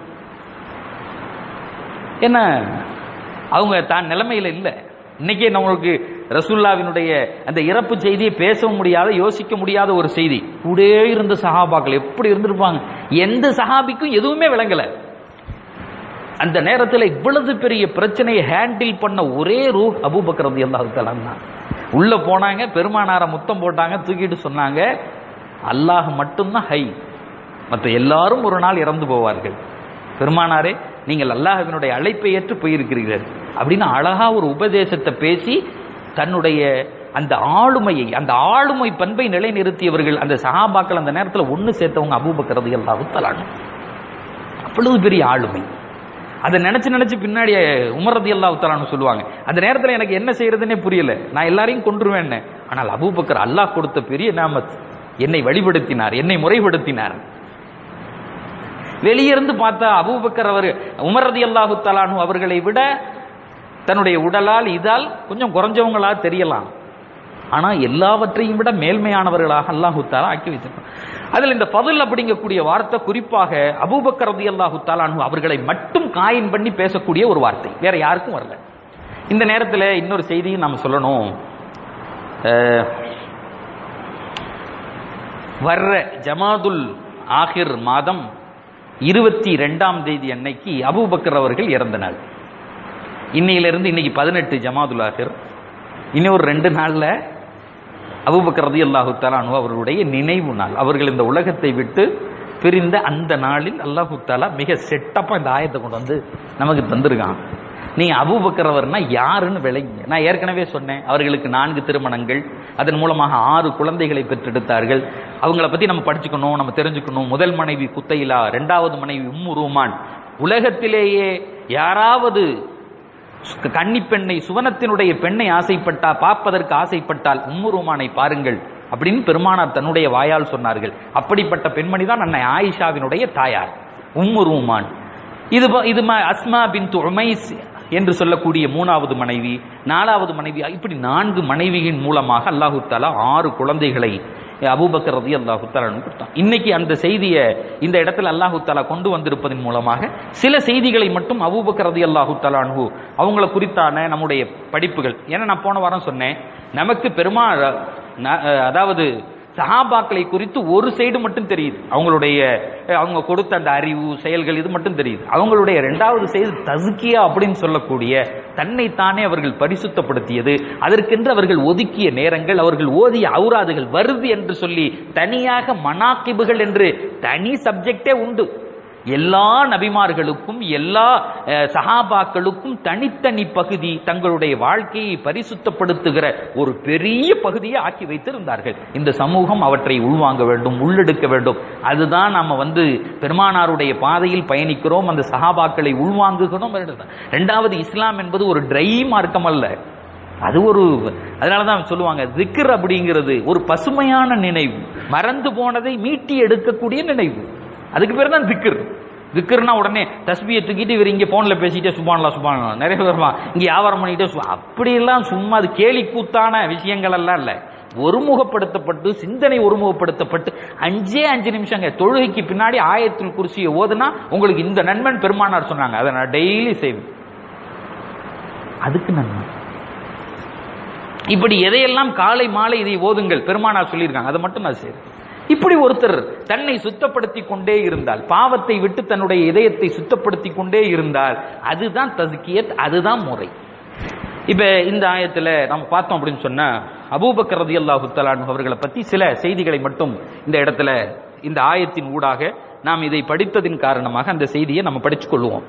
என்ன அவங்க தான் நிலைமையில இல்லை இன்னைக்கே நம்மளுக்கு ரசூல்லாவினுடைய அந்த இறப்பு செய்தியை பேச முடியாத யோசிக்க முடியாத ஒரு செய்தி கூட இருந்த சஹாபாக்கள் எப்படி இருந்திருப்பாங்க எந்த சஹாபிக்கும் எதுவுமே விளங்கல அந்த நேரத்தில் இவ்வளவு பெரிய பிரச்சனையை ஹேண்டில் பண்ண ஒரே ரூ அபூபக்கர் ரதி அல்லாஹு தான் உள்ள போனாங்க பெருமானார முத்தம் போட்டாங்க தூக்கிட்டு சொன்னாங்க அல்லாஹ் மட்டும்தான் ஹை மற்ற எல்லாரும் ஒரு நாள் இறந்து போவார்கள் பெருமானாரே நீங்கள் அல்லாஹ்வினுடைய அழைப்பை ஏற்று போயிருக்கிறீர்கள் அப்படின்னு அழகா ஒரு உபதேசத்தை பேசி தன்னுடைய அந்த ஆளுமையை அந்த ஆளுமை பண்பை நிலைநிறுத்தியவர்கள் அந்த சஹாபாக்கள் அந்த நேரத்தில் ஒன்று சேர்த்தவங்க அபூபக்கரது அல்லாஹு தலான் அவ்வளவு பெரிய ஆளுமை அதை நினைச்சு நினைச்சு பின்னாடி உமரதி அல்லாஹு தலான்னு சொல்லுவாங்க அந்த நேரத்தில் எனக்கு என்ன செய்யறதுன்னே புரியல நான் எல்லாரையும் கொன்றுவேன் ஆனால் அபூபக்கர் அல்லாஹ் கொடுத்த பெரிய நாமத் என்னை வழிபடுத்தினார் என்னை முறைப்படுத்தினார் வெளியிருந்து பார்த்தா அபூபக்கர் அவர் உமரதி அல்லாஹு தலானு அவர்களை விட தன்னுடைய உடலால் இதால் கொஞ்சம் குறைஞ்சவங்களா தெரியலாம் ஆனா எல்லாவற்றையும் விட மேல்மையானவர்களாக அல்லாஹு தாலா ஆக்கி வச்சிருக்கான் அதில் இந்த பதில் அப்படிங்கக்கூடிய வார்த்தை குறிப்பாக அபூபக்கர் ரதி அல்லாஹு தாலானு அவர்களை மட்டும் காயின் பண்ணி பேசக்கூடிய ஒரு வார்த்தை வேற யாருக்கும் வரல இந்த நேரத்தில் இன்னொரு செய்தியும் நாம் சொல்லணும் அஹ், வர்ற ஜமாதுல் ஆஹிர் மாதம் இருபத்தி ரெண்டாம் தேதி அன்னைக்கு அபூபக்கர் அவர்கள் இறந்த நாள் இன்னையிலிருந்து இன்னைக்கு பதினெட்டு ஜமாதுல் ஆஹிர் இன்னும் ஒரு ரெண்டு நாள்ல அபூபக்கர் ரதி அல்லாஹு தலானு அவர்களுடைய நினைவு நாள் அவர்கள் இந்த உலகத்தை விட்டு பிரிந்த அந்த நாளில் அல்லாஹு தாலா மிக செட்டப்பா இந்த ஆயத்தை கொண்டு வந்து நமக்கு தந்திருக்கான் நீங்க அபூபக்கரவர்னா யாருன்னு விளங்க நான் ஏற்கனவே சொன்னேன் அவர்களுக்கு நான்கு திருமணங்கள் அதன் மூலமாக ஆறு குழந்தைகளை பெற்றெடுத்தார்கள் அவங்கள பத்தி நம்ம படிச்சுக்கணும் நம்ம தெரிஞ்சுக்கணும் முதல் மனைவி குத்தையிலா இரண்டாவது மனைவி உம்மு ரூமான் உலகத்திலேயே யாராவது கன்னி பெண்ணை சுவனத்தினுடைய பெண்ணை ஆசைப்பட்டா பார்ப்பதற்கு ஆசைப்பட்டால் உம்மு ரூமானை பாருங்கள் அப்படின்னு பெருமானார் தன்னுடைய வாயால் சொன்னார்கள் அப்படிப்பட்ட பெண்மணி தான் அன்னை ஆயிஷாவினுடைய தாயார் உம்மு ரூமான் இது ப- இது ம- அஸ்மா பின் உமைஸ் என்று சொல்லக்கூடிய மூணாவது மனைவி நாலாவது மனைவி இப்படி நான்கு மனைவியின் மூலமாக அல்லாஹு தாலா ஆறு குழந்தைகளை அபூபக்கர் ரதி அல்லாஹு தாலா கொடுத்தான் இன்னைக்கு அந்த செய்தியை இந்த இடத்துல அல்லாஹு தாலா கொண்டு வந்திருப்பதன் மூலமாக சில செய்திகளை மட்டும் அபூபக்கர் ரதி அல்லாஹு தாலானு அவங்கள குறித்தான நம்முடைய படிப்புகள் ஏன்னா நான் போன வாரம் சொன்னேன் நமக்கு பெருமா ந- அதாவது சஹாபாக்களை குறித்து ஒரு சைடு மட்டும் தெரியுது அவங்களுடைய அஹ், அவங்க கொடுத்த அந்த அறிவு செயல்கள் இது மட்டும் தெரியுது அவங்களுடைய இரண்டாவது செய்தி தசுக்கியா அப்படின்னு சொல்லக்கூடிய தன்னைத்தானே அவர்கள் பரிசுத்தப்படுத்தியது அதற்கென்று அவர்கள் ஒதுக்கிய நேரங்கள் அவர்கள் ஓதிய அவுராதுகள் வருது என்று சொல்லி தனியாக மனாக்கிபுகள் என்று தனி சப்ஜெக்டே உண்டு எல்லா நபிமார்களுக்கும் எல்லா அஹ், சஹாபாக்களுக்கும் தனித்தனி பகுதி தங்களுடைய வாழ்க்கையை பரிசுத்தப்படுத்துகிற ஒரு பெரிய பகுதியை ஆக்கி வைத்திருந்தார்கள் இந்த சமூகம் அவற்றை உள்வாங்க வேண்டும் உள்ளெடுக்க வேண்டும் அதுதான் நம்ம வந்து பெருமானாருடைய பாதையில் பயணிக்கிறோம் அந்த சஹாபாக்களை உள்வாங்குகிறோம் ரெண்டாவது இஸ்லாம் என்பது ஒரு ட்ரை மார்க்கம் அல்ல அது ஒரு அதனால தான் சொல்லுவாங்க திக்ர் அப்படிங்கிறது ஒரு பசுமையான நினைவு மறந்து போனதை மீட்டி எடுக்கக்கூடிய நினைவு அதுக்கு பேர் தான் திக்ர் திக்ர்னா உடனே தஸ்பியை தூக்கிட்டு இவர் இங்க போன்ல பேசிட்டே சுபான்லாம் சுபான் நிறைய பேர் வருவான் இங்க வியாபாரம் பண்ணிட்டே சு- அப்படியெல்லாம் சும்மா அது கேலி கூத்தான விஷயங்கள் எல்லாம் இல்ல ஒருமுகப்படுத்தப்பட்டு சிந்தனை ஒருமுகப்படுத்தப்பட்டு அஞ்சே அஞ்சு நிமிஷங்க தொழுகைக்கு பின்னாடி ஆயத்தில் குருசியை ஓதுனா உங்களுக்கு இந்த நண்பன் பெருமானார் சொன்னாங்க அதை நான் டெய்லி செய்வேன் அதுக்கு நன்மை இப்படி எதையெல்லாம் காலை மாலை இதை ஓதுங்கள் பெருமானார் சொல்லியிருக்காங்க அதை மட்டும் நான் செய்றேன் இப்படி ஒருத்தர் தன்னை சுத்தப்படுத்தி கொண்டே இருந்தால் பாவத்தை விட்டு தன்னுடைய இதயத்தை சுத்தப்படுத்தி கொண்டே இருந்தால் அதுதான் தஸ்கியத் அதுதான் முறை இப்ப இந்த ஆயத்துல நம்ம பார்த்தோம் அப்படின்னு சொன்னா அபூபக்கர் ரதியல்லாஹு தஆலா அவர்களை பத்தி சில செய்திகளை மட்டும் இந்த இடத்துல இந்த ஆயத்தின் ஊடாக நாம் இதை படித்ததின் காரணமாக அந்த செய்தியை நம்ம படிச்சுக் கொள்வோம்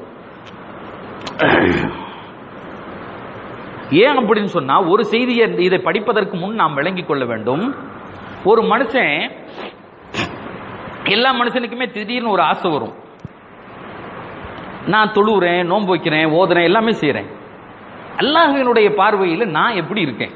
ஏன் அப்படின்னு சொன்னா ஒரு செய்தியை இதை படிப்பதற்கு முன் நாம் விளங்கிக் கொள்ள வேண்டும் ஒரு மனுஷன் எல்லா மனுஷனுக்குமே திடீர்னு ஒரு ஆசை வரும் நான் தொழுகிறேன் நோன்பு வைக்கிறேன் ஓதுறேன் எல்லாமே செய்றேன் அல்லாஹ்வினுடைய பார்வையில் நான் எப்படி இருக்கேன்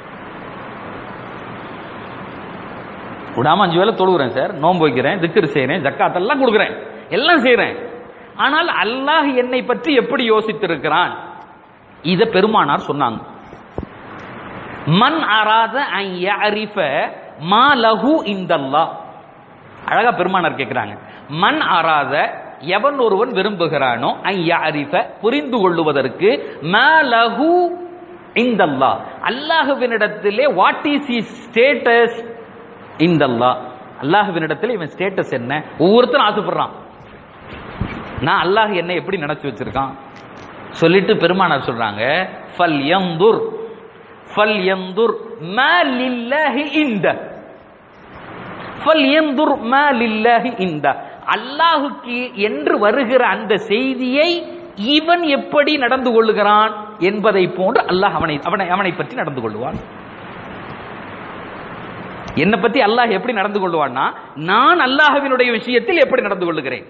விடாம அஞ்சு வேளை தொழுகிறேன் சார் நோன்பு வைக்கிறேன் திக்ர் செய்றேன் ஜக்காத்தெல்லாம் கொடுக்குறேன் எல்லாம் செய்றேன் ஆனால் அல்லாஹ் என்னை பற்றி எப்படி யோசித்திருக்கிறான் இத பெருமானார் சொன்னாங்க மன் அராத அன் யஅரிஃப மா லஹு இந்தல்லாஹ் அழகா பெருமானார் கேட்கிறாங்க மன் அராத எவன் ஒருவன் விரும்புகிறானோ அன் யஅரிஃப புரிந்து கொள்ளுவதற்கு மா லஹு இந்தல்லாஹ் அல்லாஹ்வினிடத்திலே வாட் இஸ் ஹிஸ் ஸ்டேட்டஸ் இந்தல்லாஹ் அல்லாஹ்வினிடத்திலே இவன் ஸ்டேட்டஸ் என்ன ஒவ்வொருத்தரும் ஆசைப்படுறான் நான் அல்லாஹ் என்னை எப்படி நினைச்சு வச்சிருக்கான் சொல்லிட்டு பெருமானார் சொல்றாங்க ஃபல் யந்துர் ஃபல் யந்துர் மா லில்லாஹி இந்த ஃபல் யந்துர் மா லில்லாஹி இந்த அல்லாஹுக்கு என்று வருகிற அந்த செய்தியை இவன் எப்படி நடந்து கொள்ளுகிறான் என்பதை போன்று அல்லாஹ் அவனை அவனை அவனை பற்றி நடந்து கொள்வான் என்னை பத்தி அல்லாஹ் எப்படி நடந்து கொள்வான்னா நான் அல்லாஹ்வினுடைய விஷயத்தில் எப்படி நடந்து கொள்ளுகிறேன்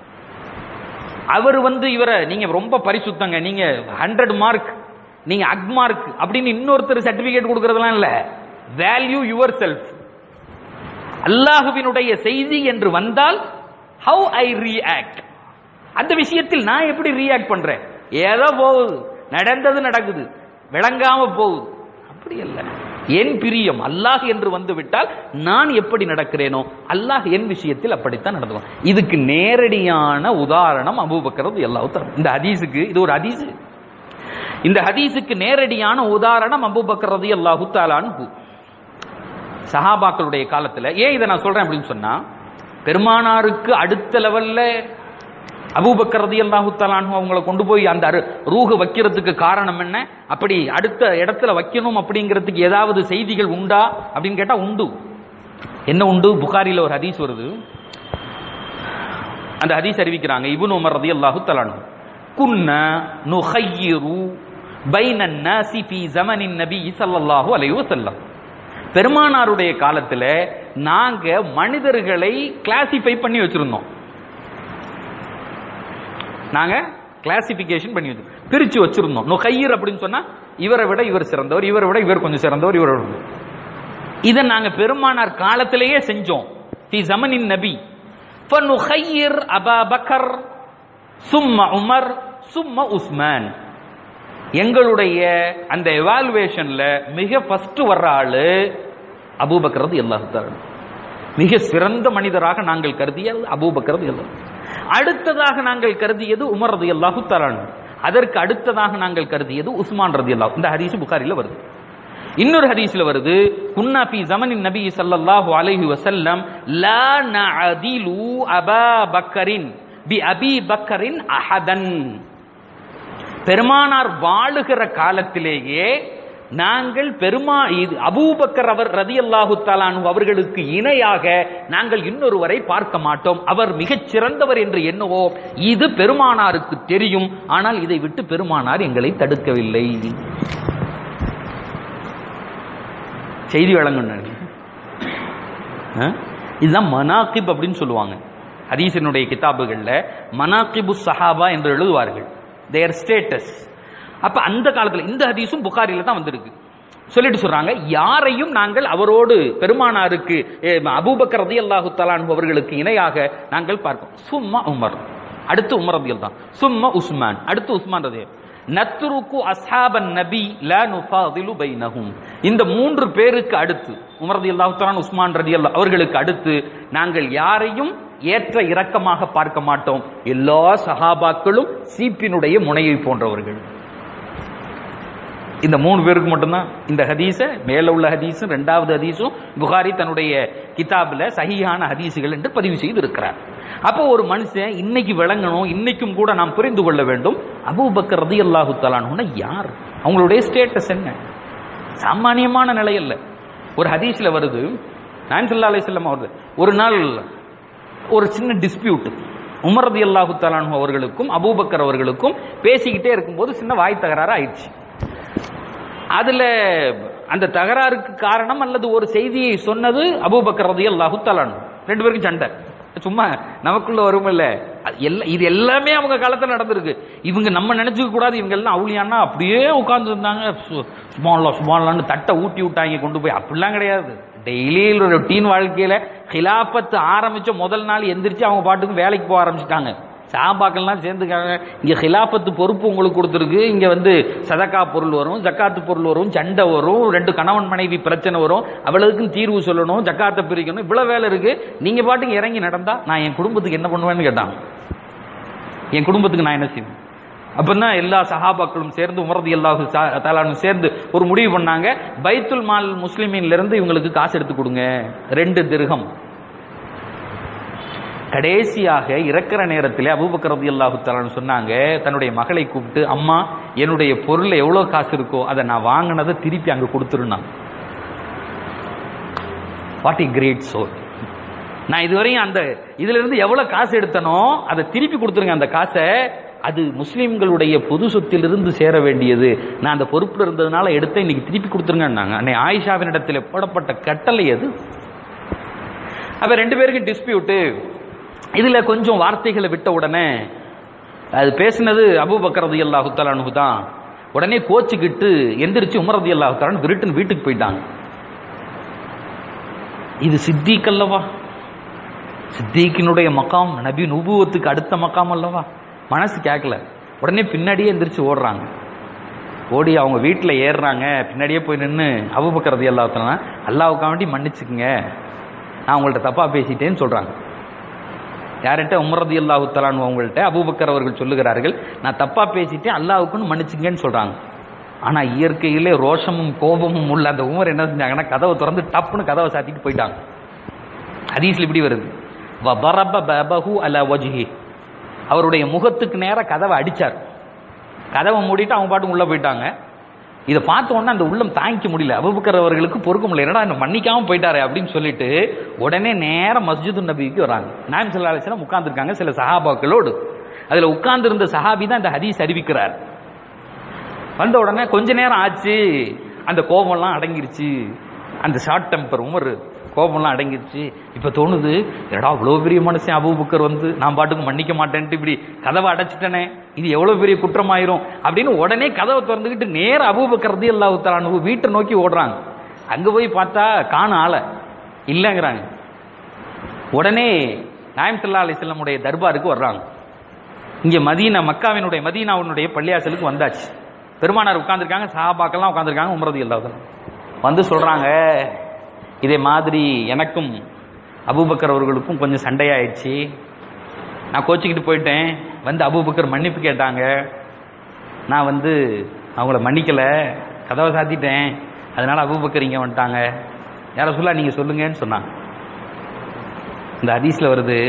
அவர் வந்து இவரை நீங்க ரொம்ப பரிசுத்தங்க நீங்க ஹண்ட்ரட் மார்க் நீங்க அக் மார்க் அப்படின்னு இன்னொருத்தர் சர்டிபிகேட் கொடுக்கறதெல்லாம் இல்ல வேல்யூ யுவர் செல்ஃப் அல்லாஹுவினுடைய செய்தி என்று வந்தால் ஹவு ஐ ரியாக்ட் அந்த விஷயத்தில் நான் எப்படி ரியாக்ட் பண்றேன் ஏதோ போகுது நடந்தது நடக்குது விளங்காம போகுது அப்படி அல்ல என் பிரியம் அல்லாஹ் என்று வந்து விட்டால் நான் எப்படி நடக்கிறேனோ அல்லாஹ் என் விஷயத்தில் அப்படித்தான் நடந்துக்கும் இதுக்கு நேரடியான உதாரணம் அபூபக்கரது எல்லாவும் இந்த ஹதீஸுக்கு இது ஒரு ஹதீஸ் இந்த ஹதீஸுக்கு நேரடியான உதாரணம் அபூபக்கரது அல்லாஹு தாலான்னு சஹாபாக்களுடைய காலத்துல ஏன் இதை நான் சொல்றேன் அப்படின்னு சொன்னா பெருமானாருக்கு அடுத்த லெவல்ல அபூபக்கர் ரதியல்லாஹு தஆலாஹு அவங்கள கொண்டு போய் அந்த அரு- ரூஹு வைக்கிறதுக்கு காரணம் என்ன அப்படி அடுத்த இடத்துல வைக்கணும் அப்படிங்கிறதுக்கு ஏதாவது செய்திகள் உண்டா அப்படின்னு கேட்டா உண்டு என்ன உண்டு புகாரில ஒரு ஹதீஸ் வருது அந்த ஹதீஸ் அறிவிக்கிறாங்க இப்னு உமர் ரலியல்லாஹு தஆலா குன்னா நுஹய்யிரு பைன الناس في زمن النبي صلى الله عليه وسلم பெருமானாருடைய காலத்துல நாங்க மனிதர்களை கிளாசிஃபை பண்ணி வச்சிருந்தோம் நாங்க கிளாசிபிகேஷன் பண்ணி வச்சு பிரிச்சு வச்சிருந்தோம் நுகையர் அப்படின்னு சொன்னா இவரை விட இவர் சிறந்தவர் இவரை விட இவர் கொஞ்சம் சிறந்தவர் இவரை விட இதை நாங்க பெருமானார் காலத்திலேயே செஞ்சோம் ஃபி ஜமனின் நபி ஃபனுகையிர் அபா பக்கர் சும்ம உமர் சும்ம உஸ்மான் எங்களுடைய அந்த எவாலுவேஷன்ல மிக ஃபர்ஸ்ட் வர்ற ஆளு அபூபக்கரது எல்லாத்தாரு மிக சிறந்த மனிதராக நாங்கள் கருதியது அபூபக்கரது எல்லாம் அடுத்ததாக நாங்கள் கருதியது உமர் ரதி அல்லாஹு தலான் அதற்கு அடுத்ததாக நாங்கள் கருதியது உஸ்மான் ரதி அல்லாஹ் இந்த ஹதீஸ் புகாரில வருது இன்னொரு ஹதீஸ்ல வருது குன்னா ஃபி ஜமனின் நபி ஸல்லல்லாஹு அலைஹி வஸல்லம் லா நஅதிலு அபா பக்கரின் பி அபி பக்கரின் அஹதன் பெருமானார் வாழுகிற காலத்திலேயே நாங்கள் பெருமா இது அபூபக்கர் அவர் ரதியல்லாஹு தாலானு அவர்களுக்கு இணையாக நாங்கள் இன்னொருவரை பார்க்க மாட்டோம் அவர் மிகச் சிறந்தவர் என்று எண்ணுவோம் இது பெருமானாருக்கு தெரியும் ஆனால் இதை விட்டு பெருமானார் எங்களை தடுக்கவில்லை செய்தி வழங்கணும் இதுதான் மனாக்கிப் அப்படின்னு சொல்லுவாங்க ஹதீசனுடைய கிதாபுகள்ல மனாக்கிபு சஹாபா என்று எழுதுவார்கள் தேர் ஸ்டேட்டஸ் அப்ப அந்த காலத்துல இந்த ஹதீஸும் புகாரில தான் வந்திருக்கு சொல்லிட்டு சொல்றாங்க யாரையும் நாங்கள் அவரோடு பெருமானாருக்கு அபூபக்கர் ரதி அல்லாஹு தலான் அவர்களுக்கு இணையாக நாங்கள் பார்ப்போம் சும்மா உமர் அடுத்து உமர் ரதியல் தான் சும்மா உஸ்மான் அடுத்து உஸ்மான் ரதி நத்ருக்கு அஸ்ஹாபன் நபி லா நுஃபாதிலு பைனஹும் இந்த மூன்று பேருக்கு அடுத்து உமர் ரதி அல்லாஹு தலான் உஸ்மான் ரதி அல்லா அவர்களுக்கு அடுத்து நாங்கள் யாரையும் ஏற்ற இரக்கமாக பார்க்க மாட்டோம் எல்லா சஹாபாக்களும் சீப்பினுடைய முனையை போன்றவர்கள் இந்த மூணு பேருக்கு மட்டும்தான் இந்த ஹதீஸ மேல உள்ள ஹதீஸும் ரெண்டாவது ஹதீஸும் புகாரி தன்னுடைய கிதாபில் சஹியான ஹதீசுகள் என்று பதிவு செய்து இருக்கிறார் அப்போ ஒரு மனுஷன் இன்னைக்கு விளங்கணும் இன்னைக்கும் கூட நாம் புரிந்து கொள்ள வேண்டும் அபூபக்கர் ரதி அல்லாஹு தலானுன்னா யார் அவங்களுடைய ஸ்டேட்டஸ் என்ன சாமானியமான நிலை அல்ல ஒரு ஹதீஸ்ல வருது நான் சொல்லா அலிஸ்லாம் வருது ஒரு நாள் ஒரு சின்ன டிஸ்பியூட் உமர் ரதி அல்லாஹு தலானு அவர்களுக்கும் அபூபக்கர் அவர்களுக்கும் பேசிக்கிட்டே இருக்கும்போது சின்ன வாய் தகராறு ஆயிடுச்சு அதுல அந்த தகராறுக்கு காரணம் அல்லது ஒரு செய்தியை சொன்னது அபூபக்கர் ரதி அல்லாஹு தலானு ரெண்டு பேருக்கும் சண்டை சும்மா நமக்குள்ள வரும் இல்ல எல்லாம் இது எல்லாமே அவங்க காலத்துல நடந்திருக்கு இவங்க நம்ம நினைச்சுக்க கூடாது இவங்க எல்லாம் அவுளியானா அப்படியே உட்கார்ந்து இருந்தாங்க சுமாலா சுமாலான்னு தட்டை ஊட்டி விட்டாங்க கொண்டு போய் அப்படிலாம் கிடையாது டெய்லி ஒரு ரொட்டீன் வாழ்க்கையில ஹிலாபத்து ஆரம்பிச்ச முதல் நாள் எந்திரிச்சு அவங்க பாட்டுக்கு வேலைக்கு போக ஆரம்பிச்சிட்டாங்க சாபாக்கள்லாம் சேர்ந்துக்காங்க இங்க ஹிலாபத்து பொறுப்பு உங்களுக்கு கொடுத்துருக்கு இங்க வந்து சதக்கா பொருள் வரும் ஜக்காத்து பொருள் வரும் சண்டை வரும் ரெண்டு கணவன் மனைவி பிரச்சனை வரும் அவ்வளவுக்கும் தீர்வு சொல்லணும் ஜக்காத்தை பிரிக்கணும் இவ்வளவு வேலை இருக்கு நீங்க பாட்டுக்கு இறங்கி நடந்தா நான் என் குடும்பத்துக்கு என்ன பண்ணுவேன்னு கேட்டாங்க என் குடும்பத்துக்கு நான் என்ன செய்வேன் அப்பதான் எல்லா சஹாபாக்களும் சேர்ந்து உமரதி அல்லாஹு தாலானும் சேர்ந்து ஒரு முடிவு பண்ணாங்க பைத்துல் மால் முஸ்லிமின்ல இருந்து இவங்களுக்கு காசு எடுத்து கொடுங்க ரெண்டு திருகம் கடைசியாக இறக்கிற நேரத்தில் அபூபக்கர் ரதி அல்லாஹு தாலான்னு சொன்னாங்க தன்னுடைய மகளை கூப்பிட்டு அம்மா என்னுடைய பொருள் எவ்வளவு காசு இருக்கோ அதை நான் வாங்கினதை திருப்பி அங்க கொடுத்துருந்தான் வாட் இ கிரேட் சோல் நான் இதுவரையும் அந்த இதுல இருந்து எவ்வளவு காசு எடுத்தனோ அதை திருப்பி கொடுத்துருங்க அந்த காசை அது முஸ்லிம்களுடைய பொது சொத்திலிருந்து சேர வேண்டியது நான் அந்த பொறுப்புல இருந்ததுனால எடுத்த இன்னைக்கு திருப்பி கொடுத்துருங்கன்னாங்க அன்னை ஆயிஷாவின் இடத்துல போடப்பட்ட கட்டளை அது அப்ப ரெண்டு பேருக்கும் டிஸ்பியூட்டு இதுல கொஞ்சம் வார்த்தைகளை விட்ட உடனே அது பேசினது அபுபக்கர் ரதி அல்லாஹு தலானு தான் உடனே கோச்சுக்கிட்டு எந்திரிச்சு உமர் ரதி அல்லாஹு தலான் விருட்டுன்னு வீட்டுக்கு போயிட்டாங்க இது சித்திக் அல்லவா சித்திக்கினுடைய மக்காம் நபி நுபுவத்துக்கு அடுத்த மக்காம் அல்லவா மனசு கேட்கல உடனே பின்னாடியே எந்திரிச்சு ஓடுறாங்க ஓடி அவங்க வீட்டில் ஏறுறாங்க பின்னாடியே போய் நின்று அபுபக்கரது எல்லாத்தனா அல்லாவுக்காண்டி மன்னிச்சுக்குங்க நான் உங்கள்ட்ட தப்பா பேசிட்டேன்னு சொல்றாங்க யார்கிட்ட உமரது அல்லாஹு தலான் அவங்கள்ட்ட அபூபக்கர் அவர்கள் சொல்லுகிறார்கள் நான் தப்பா பேசிட்டேன் அல்லாவுக்குன்னு மன்னிச்சுங்கன்னு சொல்றாங்க ஆனா இயற்கையிலே ரோஷமும் கோபமும் உள்ள அந்த உமர் என்ன செஞ்சாங்கன்னா கதவை திறந்து டப்புன்னு கதவை சாத்திட்டு போயிட்டாங்க ஹதீஸ்ல இப்படி வருது வபரப பபஹு அலா வஜ்ஹி அவருடைய முகத்துக்கு நேரா கதவை அடிச்சார் கதவை மூடிட்டு அவங்க பாட்டுக்கு உள்ள போயிட்டாங்க இதை பார்த்த உடனே அந்த உள்ளம் தாங்கிக்க முடியல அபுபக்கர் அவர்களுக்கு பொறுக்க முடியல என்னடா என்ன மன்னிக்காம போயிட்டாரு அப்படின்னு சொல்லிட்டு உடனே நேரம் மஸ்ஜிது நபிக்கு வராங்க நாயம் சல்லா அலிஸ்லாம் உட்கார்ந்துருக்காங்க சில சஹாபாக்களோடு அதுல உட்கார்ந்து இருந்த சஹாபி தான் இந்த ஹதீஸ் அறிவிக்கிறார் வந்த உடனே கொஞ்ச நேரம் ஆச்சு அந்த கோபம்லாம் அடங்கிருச்சு அந்த ஷார்ட் டெம்பர் உமர் கோபம்லாம் அடங்கிருச்சு இப்ப தோணுது என்னடா அவ்வளவு பெரிய மனுஷன் அபூபக்கர் வந்து நான் பாட்டுக்கு மன்னிக்க மாட்டேன்ட்டு இப்படி கதவை அடைச்சிட்டனே இது எவ்வளவு பெரிய குற்றமாயிரும் அப்படின்னு உடனே கதவை திறந்துக்கிட்டு நேர அபூபக்கர் ரதி அல்லாஹு வீட்டை நோக்கி ஓடுறாங்க அங்க போய் பார்த்தா காணும் ஆளை இல்லைங்கிறாங்க உடனே நாயம் சல்லா அலிஸ்லமுடைய தர்பாருக்கு வர்றாங்க இங்க மதீனா மக்காவினுடைய மதீனாவினுடைய பள்ளியாசலுக்கு வந்தாச்சு பெருமானார் உட்கார்ந்துருக்காங்க சஹாபாக்கெல்லாம் உட்கார்ந்துருக்காங்க உமரது இல்லாத வந்து சொல்றாங்க இதே மாதிரி எனக்கும் அபூபக்கர் அவர்களுக்கும் கொஞ்சம் சண்டையாயிடுச்சு நான் கோச்சிக்கிட்டு போயிட்டேன் வந்து அபூபக்கர் மன்னிப்பு கேட்டாங்க நான் வந்து அவங்கள மன்னிக்கல கதவை சாத்திட்டேன் அதனால அபூபக்கர் இங்க வந்துட்டாங்க யார சொல்ல நீங்க சொல்லுங்கன்னு சொன்னாங்க இந்த ஹதீஸ்ல வருது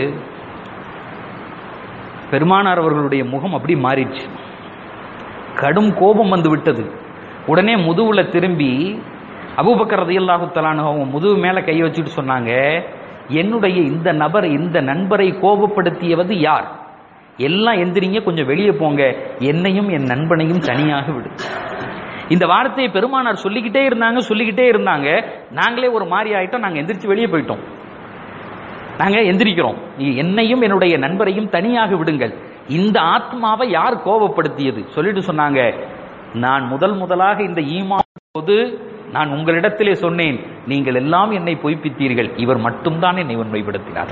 பெருமானார் அவர்களுடைய முகம் அப்படி மாறிடுச்சு கடும் கோபம் வந்து விட்டது உடனே முதுகுல திரும்பி அபூபக்கர் ரதியல்லாஹு தலானு அவங்க முதுகு மேல கை வச்சுட்டு சொன்னாங்க என்னுடைய இந்த நபர் இந்த நண்பரை கோபப்படுத்தியவது யார் எல்லாம் எந்திரிங்க கொஞ்சம் வெளியே போங்க என்னையும் என் நண்பனையும் தனியாக விடு இந்த வார்த்தையை பெருமானார் சொல்லிக்கிட்டே இருந்தாங்க சொல்லிக்கிட்டே இருந்தாங்க நாங்களே ஒரு மாதிரி ஆயிட்டோம் நாங்க எந்திரிச்சு வெளியே போயிட்டோம் நாங்க எந்திரிக்கிறோம் நீ என்னையும் என்னுடைய நண்பரையும் தனியாக விடுங்கள் இந்த ஆத்மாவை யார் கோபப்படுத்தியது சொல்லிட்டு சொன்னாங்க நான் முதல் முதலாக இந்த ஈமா போது நான் உங்களிடத்திலே சொன்னேன் நீங்கள் எல்லாம் என்னை பொய்ப்பித்தீர்கள் இவர் மட்டும்தான் என்னை உண்மைப்படுத்தினார்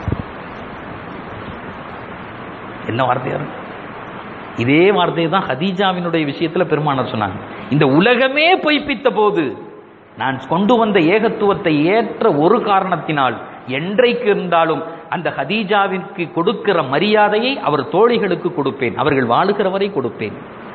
என்ன வார்த்தையா இருக்கு? இதே வார்த்தையை தான் ஹதீஜாவினுடைய விஷயத்துல பெருமானார் சொன்னாங்க இந்த உலகமே பொய்ப்பித்த போது நான் கொண்டு வந்த ஏகத்துவத்தை ஏற்ற ஒரு காரணத்தினால் என்றைக்கு இருந்தாலும் அந்த ஹதீஜாவிற்கு கொடுக்கிற மரியாதையை அவர் தோழிகளுக்கு கொடுப்பேன் அவர்கள் வாழுகிற வரை கொடுப்பேன்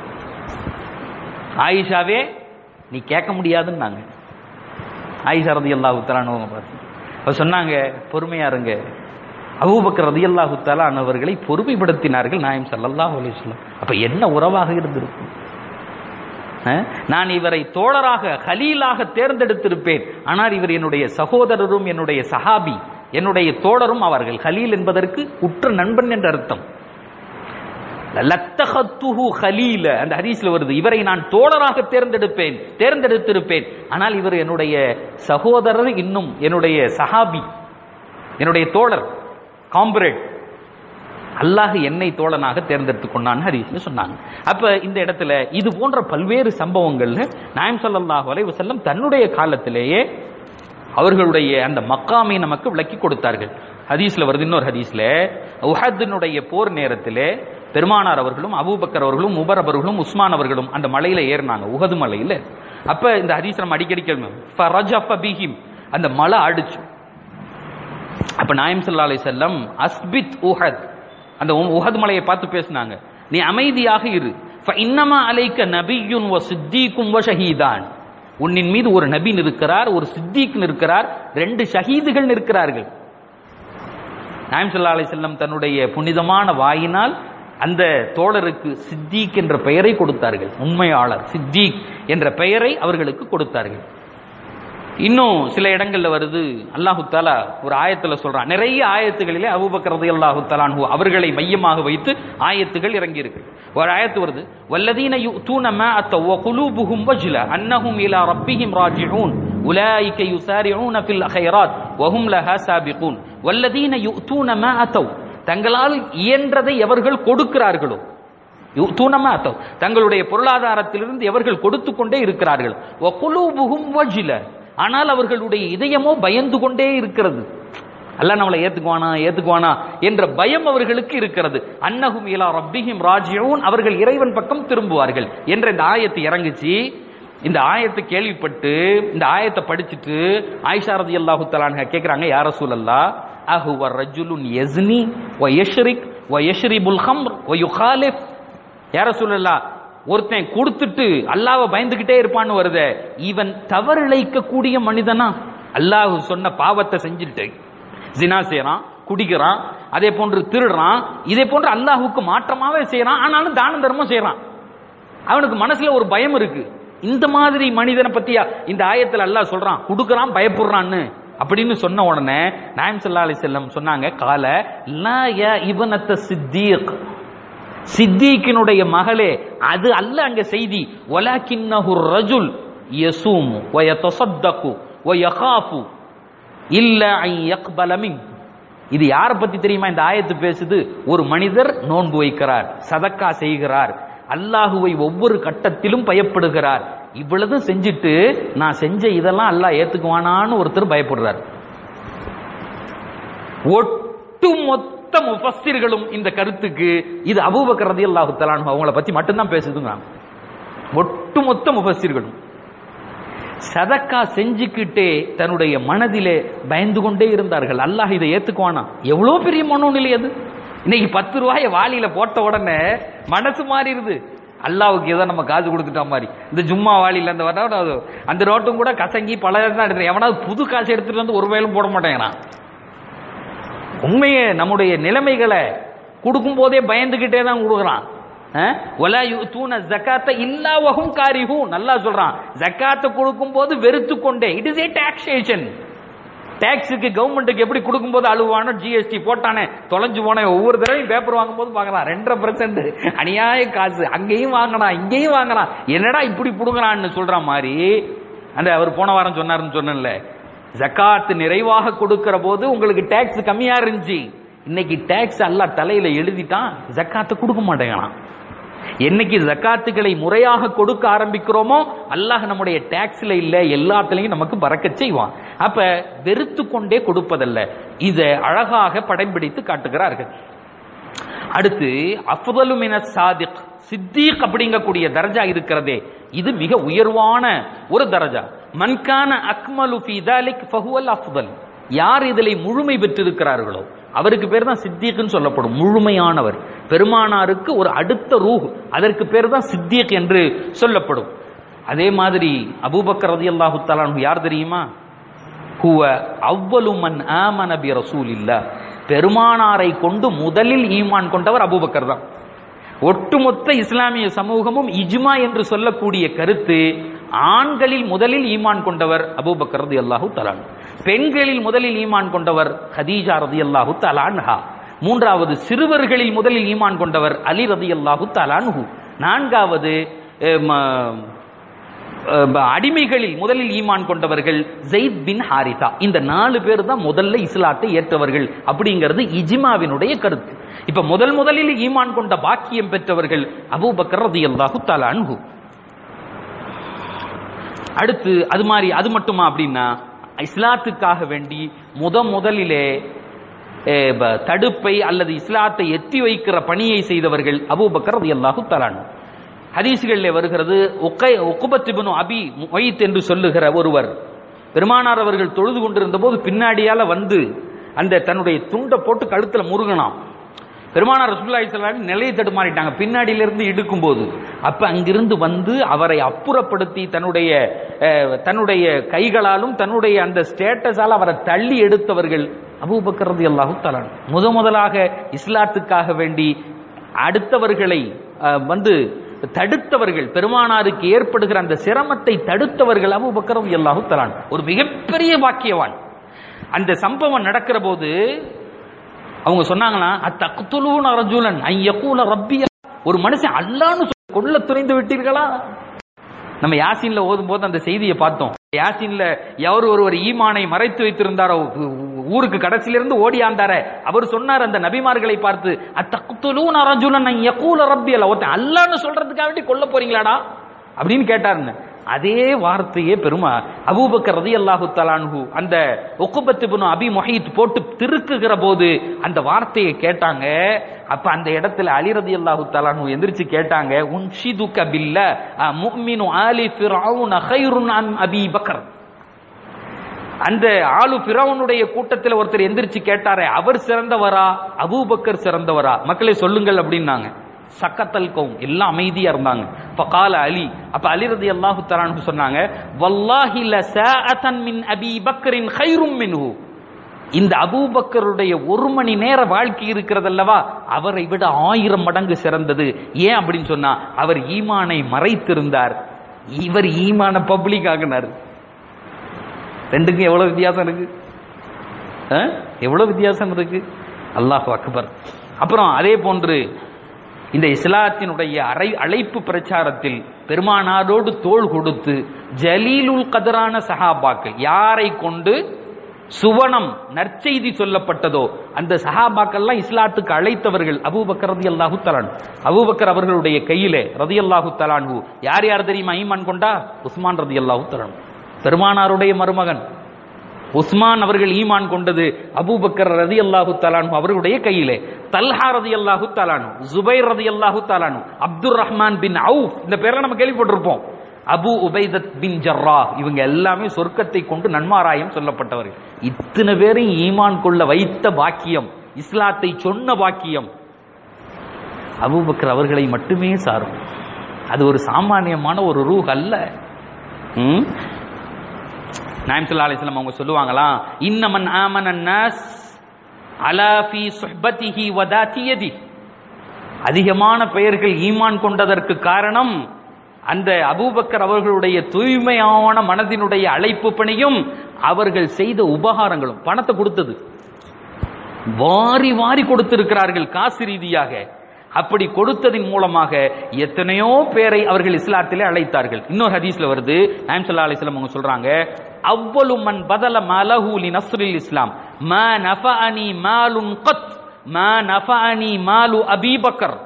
ஆயிஷாவே நீ கேட்க முடியாதுன்னாங்க ஆயிஷா ரதி அல்லாஹு தலானவங்க பார்த்து அவர் சொன்னாங்க பொறுமையா இருங்க அபூபக்கர் ரதி அல்லாஹு தலானவர்களை பொறுமைப்படுத்தினார்கள் நாயம் ஸல்லல்லாஹு அலைஹி வஸல்லம் அப்ப என்ன உறவாக இருந்திருக்கும் அஹ், நான் இவரை தோழராக ஹலீலாக தேர்ந்தெடுத்திருப்பேன் ஆனால் இவர் என்னுடைய சகோதரரும் என்னுடைய சஹாபி என்னுடைய தோழரும் அவர்கள் ஹலீல் என்பதற்கு உற்ற நண்பன் என்ற அர்த்தம் லத்தஹத்துஹு ஹலீல அந்த ஹதீஸ்ல வருது இவரை நான் தோழராக தேர்ந்தெடுப்பேன் தேர்ந்தெடுத்திருப்பேன் ஆனால் இவர் என்னுடைய சகோதரர் இன்னும் என்னுடைய சஹாபி என்னுடைய தோழர் காம்ரேட் அல்லாஹ் என்னை தோழனாக தேர்ந்தெடுத்துக் கொண்டான்னு ஹதீஸ்ல சொன்னாங்க அப்ப இந்த இடத்துல இது போன்ற பல்வேறு சம்பவங்கள்ல நாயம் ஸல்லல்லாஹு அலைஹி வஸல்லம் தன்னுடைய காலத்திலேயே அவர்களுடைய அந்த மக்காமை நமக்கு விளக்கி கொடுத்தார்கள் ஹதீஸ்ல வருது இன்னொரு ஹதீஸ்ல உஹத்தினுடைய போர் நேரத்திலே பெருமானார் அவர்களும் அபூபக்கர் அவர்களும் உபர் அவர்களும் உஸ்மான் அவர்களும் அந்த மலையில ஏறினாங்க உஹது மலையில அப்ப இந்த ஹதீஸ் நம்ம அடிக்கடி கேள்வி ஃபரஜஃப பிஹிம் அந்த மலை அடிச்சு அப்ப நாயம் ஸல்லல்லாஹு அலைஹி வஸல்லம் அஸ்பித் உஹத் அந்த உ- உஹத் மலையை பார்த்து பேசினாங்க நீ அமைதியாக இரு இன்னமா அலைக்க நபியுன் வ சித்தீக்கும் வ ஷஹீதான் உன்னின் மீது ஒரு நபி இருக்கிறார் ஒரு சித்திக் இருக்கிறார் ரெண்டு ஷஹீதுகள் இருக்கிறார்கள் நாயம் ஸல்லல்லாஹு அலைஹி வஸல்லம் தன்னுடைய புனிதமான வாயினால் அந்த தோழருக்கு சித்திக் என்ற பெயரை கொடுத்தார்கள் உண்மையாளர் சித்திக் என்ற பெயரை அவர்களுக்கு கொடுத்தார்கள் இன்னும் சில இடங்கள்ல வருது அல்லாஹு தாலா ஒரு ஆயத்துல சொல்றான் நிறைய ஆயத்துகளிலே அபூபக்கர் ரலியல்லாஹு தஆலாஹு அவர்களை மையமாக வைத்து ஆயத்துகள் இறங்கி இருக்கு ஒரு ஆயத்து வருது வல்லதீன யுத்தூன மா அத்தவ் வ குலூபுஹும் வஜ்ல அன்னஹும் இலா ரப்பிஹிம் ராஜிஊன் உலாயிக யுசாரிஊன ஃபில் கைராத் வஹும் லஹா சாபிகூன் வல்லதீன யுத்தூன மா அத்தவ் தங்களால் இயன்றதை எவர்கள் கொடுக்கிறார்களோ யுத்தூனமா அத்தவ் தங்களுடைய பொருளாதாரத்திலிருந்து எவர்கள் கொடுத்து கொண்டே இருக்கிறார்கள் வ குலூபுஹும் வஜ்ல ஆனால் அவர்களுடைய இதயமோ பயந்து கொண்டே இருக்கிறது அல்லாஹ் நம்மளை ஏத்துக்குவானா ஏத்துக்குவானா என்ற பயம் அவர்களுக்கு இருக்கிறது அன்னஹும் இலா ரப்பிஹிம் ராஜிஊன் அவர்கள் இறைவன் பக்கம் திரும்புவார்கள் என்ற இந்த ஆயத்து இறங்குச்சு இந்த ஆயத்தை கேள்விப்பட்டு இந்த ஆயத்தை படிச்சுட்டு ஆயிஷா ரலியல்லாஹு தஆலா கேக்குறாங்க யா ரசூலல்லாஹ் அஹுவ ரஜுலுன் யஸ்னி வ யஷ்ரிக் வ யஷ்ரிபுல் ஹம்ர் வ யுகாலிஃப் யார சொல்லலா ஒருத்தன் கொடுத்துட்டு அல்லாஹ்வை பயந்துகிட்டே இருப்பான்னு வருதே இவன் தவறிழைக்க கூடிய மனிதனா அல்லாஹ் சொன்ன பாவத்தை செஞ்சுட்டு ஜினா செய்யறான் குடிக்கிறான் அதே போன்று திருடுறான் இதே போன்று அல்லாஹ்வுக்கு மாற்றமாவே செய்யறான் ஆனாலும் தான தர்மம் செய்யறான் அவனுக்கு மனசுல ஒரு பயம் இருக்கு இந்த மாதிரி மனிதனை பத்தியா இந்த ஆயத்துல அல்லாஹ் சொல்றான் கொடுக்கறான் பயப்படுறான்னு அப்படின்னு சொன்ன உடனே நாயம் ஸல்லல்லாஹு அலைஹி வஸல்லம் சொன்னாங்க கால லா யா இப்னத்த சித்தீக் சித்தீக்கினுடைய மகளே அது அல்ல அங்க செய்தி வலாக்கின்னஹு ரஜுல் யசூமு வ யதஸத்தகு வ யகாஃபு இல்ல அன் யக்பல மின் இது யாரை பத்தி தெரியுமா இந்த ஆயத்து பேசுது ஒரு மனிதர் நோன்பு வைக்கிறார் சதக்கா செய்கிறார் அல்லாஹுவை ஒவ்வொரு கட்டத்திலும் பயப்படுகிறார் இவ்வளவு செஞ்சுட்டு நான் செஞ்ச இதெல்லாம் அல்லாஹ் ஏத்துக்குவானான்னு ஒருத்தர் பயப்படுறார் ஒட்டு மொத்த முஃபஸ்ஸிர்களும் இந்த கருத்துக்கு இது அபூபக்கர் ரலியல்லாஹு தஆலா அன்ஹு அவங்கள பத்தி மட்டும்தான் பேசுதுங்க ஒட்டு மொத்த முஃபஸ்ஸிர்களும் சதக்கா செஞ்சுக்கிட்டே தன்னுடைய மனதிலே பயந்து கொண்டே இருந்தார்கள் அல்லாஹ் இதை ஏத்துக்குவானா எவ்வளவு பெரிய மனோநிலை அது இன்னைக்கு பத்து ரூபாய வாளியில போட்ட உடனே மனசு மாறிடுது அல்லாவுக்கு ஏதோ நம்ம காசு கொடுத்துட்டா மாதிரி இந்த ஜும்மா வாளியில அந்த வர அந்த நோட்டும் கூட கசங்கி பல தான் எடுத்து எவனாவது புது காசு எடுத்துட்டு வந்து ஒரு வேலும் போட மாட்டேங்கிறான் உண்மையே நம்முடைய நிலைமைகளை கொடுக்கும் போதே பயந்துகிட்டே தான் கொடுக்குறான் ஒலா யூத்தூன ஜக்காத்த இல்லா வஹும் காரிஹூன் நல்லா சொல்றான் ஜக்காத்தை கொடுக்கும் போது வெறுத்து கொண்டே இட் இஸ் ஏ டாக்ஸேஷன் டாக்ஸுக்கு கவர்மெண்ட்டுக்கு எப்படி கொடுக்கும்போது அழுவானோ ஜிஎஸ்டி போட்டானே தொலைஞ்சு போனேன் ஒவ்வொரு தடவையும் பேப்பர் வாங்கும்போது பார்க்கலாம் ரெண்டரை பர்சன்ட் அநியாய காசு அங்கேயும் வாங்கினான் இங்கேயும் வாங்கினான் என்னடா இப்படி புடுங்குறான்னு சொல்ற மாதிரி அந்த அவர் போன வாரம் சொன்னாருன்னு சொன்னேன்ல ஜக்காத்து நிறைவாக கொடுக்கிற போது உங்களுக்கு டாக்ஸ் கம்மியா இருந்துச்சு இன்னைக்கு டாக்ஸ் எல்லாம் தலையில எழுதிட்டான் ஜக்காத்தை கொடுக்க மாட்டேங்கிறான் என்னைக்கு ஜக்காத்துகளை முறையாக கொடுக்க ஆரம்பிக்கிறோமோ அல்லாஹ் நம்முடைய டாக்ஸ்ல இல்ல எல்லாத்துலயும் நமக்கு பறக்க செய்வான் அப்ப வெறுத்து கொண்டே கொடுப்பதல்ல இதை அழகாக படம் பிடித்து காட்டுகிறார்கள் அடுத்து அஃதலு மின சாதிக் சித்தீக் அப்படிங்கக்கூடிய தரஜா இருக்கிறதே இது மிக உயர்வான ஒரு தரஜா மன்கான அக்மலு ஃபி தாலிக் ஃபஹுவல் அஃதல் யார் இதில் முழுமை பெற்றிருக்கிறார்களோ அவருக்கு பேர் தான் சித்தியக்குன்னு சொல்லப்படும் முழுமையானவர் பெருமானாருக்கு ஒரு அடுத்த ரூஹ் அதற்கு பேர் தான் சித்தியக் என்று சொல்லப்படும் அதே மாதிரி அபூபக்கர் ரதி அல்லாஹு தலான் யார் தெரியுமா ஹுவ அவ்வளு மன் ஆமன பி ரசூலில்லா பெருமானாரை கொண்டு முதலில் ஈமான் கொண்டவர் அபூபக்கர் தான் ஒட்டுமொத்த இஸ்லாமிய சமூகமும் இஜ்மா என்று சொல்லக்கூடிய கருத்து ஆண்களில் முதலில் ஈமான் கொண்டவர் அபூபக்கர் ரதி அல்லாஹு தலான் பெண்களில் முதலில் ஈமான் கொண்டவர் ஹதீஜா ரதி அல்லாஹு தலான்ஹா மூன்றாவது சிறுவர்களில் முதலில் ஈமான் கொண்டவர் அலி ரதி அல்லாஹு தலான்ஹு நான்காவது அடிமைகளில் முதலில் ஈமான் கொண்டவர்கள் ஜெயித் பின் ஹாரிதா இந்த நாலு பேர் தான் முதல்ல இஸ்லாத்தை ஏற்றவர்கள் அப்படிங்கிறது இஜிமாவினுடைய கருத்து இப்ப முதல் முதலில் ஈமான் கொண்ட பாக்கியம் பெற்றவர்கள் அபூபக்கர் ரதி அல்லாஹு தலான்ஹு அடுத்து அது மாதிரி அது மட்டுமா அப்படின்னா இஸ்லாத்துக்காக வேண்டி முத முதலிலே தடுப்பை அல்லது இஸ்லாத்தை எத்தி வைக்கிற பணியை செய்தவர்கள் அபூபக்கர் ரதி அல்லாஹு தலான் ஹதீஸ்களில் வருகிறது ஒக்குபத்திபனு அபி மொய்த் என்று சொல்லுகிற ஒருவர் பெருமானார் அவர்கள் தொழுது கொண்டிருந்த போது பின்னாடியால வந்து அந்த தன்னுடைய துண்டை போட்டு கழுத்துல முருகனாம் பெருமானார் ரசூல்லாய் சொல்லாமி நிலையை தடுமாறிட்டாங்க பின்னாடியிலிருந்து இடுக்கும் போது அப்ப அங்கிருந்து வந்து அவரை அப்புறப்படுத்தி தன்னுடைய தன்னுடைய கைகளாலும் தன்னுடைய அந்த ஸ்டேட்டஸால் அவரை தள்ளி எடுத்தவர்கள் அபூபக்கரது அல்லாஹு தலான் முத முதலாக இஸ்லாத்துக்காக வேண்டி அடுத்தவர்களை வந்து தடுத்தவர்கள் பெருமானாருக்கு ஏற்படுகிற அந்த சிரமத்தை தடுத்தவர்கள் அபூபக்கரது அல்லாஹு தலான் ஒரு மிகப்பெரிய பாக்கியவான் அந்த சம்பவம் நடக்கிற போது அவங்க சொன்னாங்களா அத்தகுத்துலூன் அரஜுலன் ஐயக்கூல ரப்பியா ஒரு மனுஷன் அல்லான்னு கொள்ள துணிந்து விட்டீர்களா நம்ம யாசின்ல ஓதும் போது அந்த செய்தியை பார்த்தோம் யாசின்ல எவர் ஒருவர் ஈமானை மறைத்து வைத்திருந்தாரோ ஊருக்கு கடைசியிலிருந்து ஓடியாந்தார அவர் சொன்னார் அந்த நபிமார்களை பார்த்து அத்தகுத்துலூன் அரஜுலன் ஐயக்கூல ரப்பியல ஒருத்தன் அல்லான்னு சொல்றதுக்காக வேண்டி கொல்ல போறீங்களாடா அப்படின்னு கேட்டாருன்னு அதே வார்த்தையே பெருமா அபூபக்கர் ரதி அல்லாஹு தலான்ஹு அந்த ஒக்குபத்து அபி மொஹீத் போட்டு திருக்குகிற போது அந்த வார்த்தையை கேட்டாங்க அப்ப அந்த இடத்துல அலி ரதி அல்லாஹு தலான்ஹு எந்திரிச்சு கேட்டாங்க உன்ஷிது கபில்ல முக்மினு ஆலி ஃபிரவுன ஹைருன் அன் அபி பக்கர் அந்த ஆளு பிரவுனுடைய கூட்டத்தில் ஒருத்தர் எந்திரிச்சு கேட்டாரே அவர் சிறந்தவரா அபூபக்கர் சிறந்தவரா மக்களை சொல்லுங்கள் அப்படின்னாங்க சக்கத்தல் கௌம் எல்லாம் அமைதியா இருந்தாங்க ஃபகால அலி அப்ப அலி ரதி அல்லாஹு தலான்னு சொன்னாங்க வல்லாஹி லசாஅதன் மின் அபி பக்கரின் ஹைரும் மின்ஹு இந்த அபூபக்கருடைய ஒரு மணி நேர வாழ்க்கை இருக்கிறதல்லவா அவரை விட ஆயிரம் மடங்கு சிறந்தது ஏன் அப்படின்னு சொன்னா அவர் ஈமானை மறைத்திருந்தார் இவர் ஈமான பப்ளிக் ஆக்குனாரு ரெண்டுக்கும் எவ்வளவு வித்தியாசம் இருக்கு ஆ? எவ்வளவு வித்தியாசம் இருக்கு அல்லாஹ் அக்பர் அப்புறம் அதே போன்று இந்த இஸ்லாத்தினுடைய அரை அழைப்பு பிரச்சாரத்தில் பெருமானாரோடு தோள் கொடுத்து ஜலீலுல் கதரான சஹாபாக்கள் யாரை கொண்டு சுவனம் நற்செய்தி சொல்லப்பட்டதோ அந்த சஹாபாக்கள்லாம் இஸ்லாத்துக்கு அழைத்தவர்கள் அபூபக்கர் ரதி அல்லாஹு தலான் அபூபக்கர் அவர்களுடைய கையிலே ரதி அல்லாஹு தலான்ஹு யார் யார் தெரியுமா ஈமான் கொண்டா உஸ்மான் ரதி அல்லாஹு தலான் பெருமானாருடைய மருமகன் உஸ்மான் அவர்கள் ஈமான் கொண்டது அபூபக்கர் ரதி அல்லாஹு தலானு அவர்களுடைய கையிலே தல்ஹா ரதி அல்லாஹு தலானு ஜுபைர் ரதி அல்லாஹு தலானு அப்துல் ரஹ்மான் பின் அவுஃப் இந்த பேர்ல நம்ம கேள்விப்பட்டிருப்போம் அபு உபைதத் பின் ஜர்ரா இவங்க எல்லாமே சொர்க்கத்தை கொண்டு நன்மாராயம் சொல்லப்பட்டவர்கள் இத்தனை பேரையும் ஈமான் கொள்ள வைத்த பாக்கியம் இஸ்லாத்தை சொன்ன பாக்கியம் அபூபக்கர் அவர்களை மட்டுமே சாரும் அது ஒரு சாமானியமான ஒரு ரூஹ் அல்ல ம்? நாயம் ஸல்லல்லாஹு அலைஹி வஸல்லம் அவங்க சொல்லுவாங்களாம் இன்னமன் ஆமன நாஸ் அலா ஃபீ சுஹ்பத்திஹி வ தாத்தி யதி அதிகமான பெயர்கள் ஈமான் கொண்டதற்கு காரணம் அந்த அபூபக்கர் அவர்களுடைய தூய்மையான மனதினுடைய அழைப்பு பணியும் அவர்கள் செய்த உபகாரங்களும் பணத்தை கொடுத்தது வாரி வாரி கொடுத்திருக்கிறார்கள் காசு ரீதியாக அப்படி கொடுத்ததின் மூலமாக எத்தனையோ பேரை அவர்கள் இஸ்லாத்திலே அழைத்தார்கள் இன்னொரு ஹதீஸ்ல வருது நாயம் ஸல்லல்லாஹு அலைஹி வஸல்லம் அவங்க சொல்றாங்க அவ்வளு மன் பதல மலஹு லி நஸ்ரில் இஸ்லாம் மா நஃபஅனி மாலுன் கத் மா நஃபஅனி மாலு அபீபக்கர்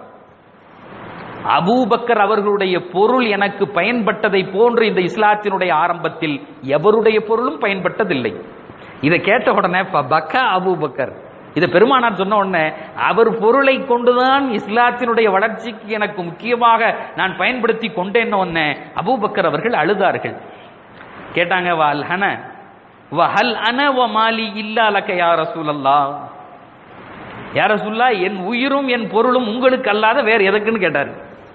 அபூபக்கர் அவர்களுடைய பொருள் எனக்கு பயன்பட்டதை போன்று இந்த இஸ்லாத்தினுடைய ஆரம்பத்தில் எவருடைய பொருளும் பயன்பட்டதில்லை இதை கேட்ட உடனே பக்க அபூபக்கர் இதை பெருமானார் சொன்ன உடனே அவர் பொருளை கொண்டுதான் இஸ்லாத்தினுடைய வளர்ச்சிக்கு எனக்கு முக்கியமாக நான் பயன்படுத்தி கொண்டேன் உடனே அபூபக்கர் அவர்கள் அழுதார்கள் கேட்டாங்க வல் ஹன வஹல் அன வ மாலி இல்லா லக்க யா ரசூலல்லாஹ் யா ரசூல்லா என் உயிரும் என் பொருளும் உங்களுக்கு அல்லாத வேற எதற்குன்னு கேட்டார்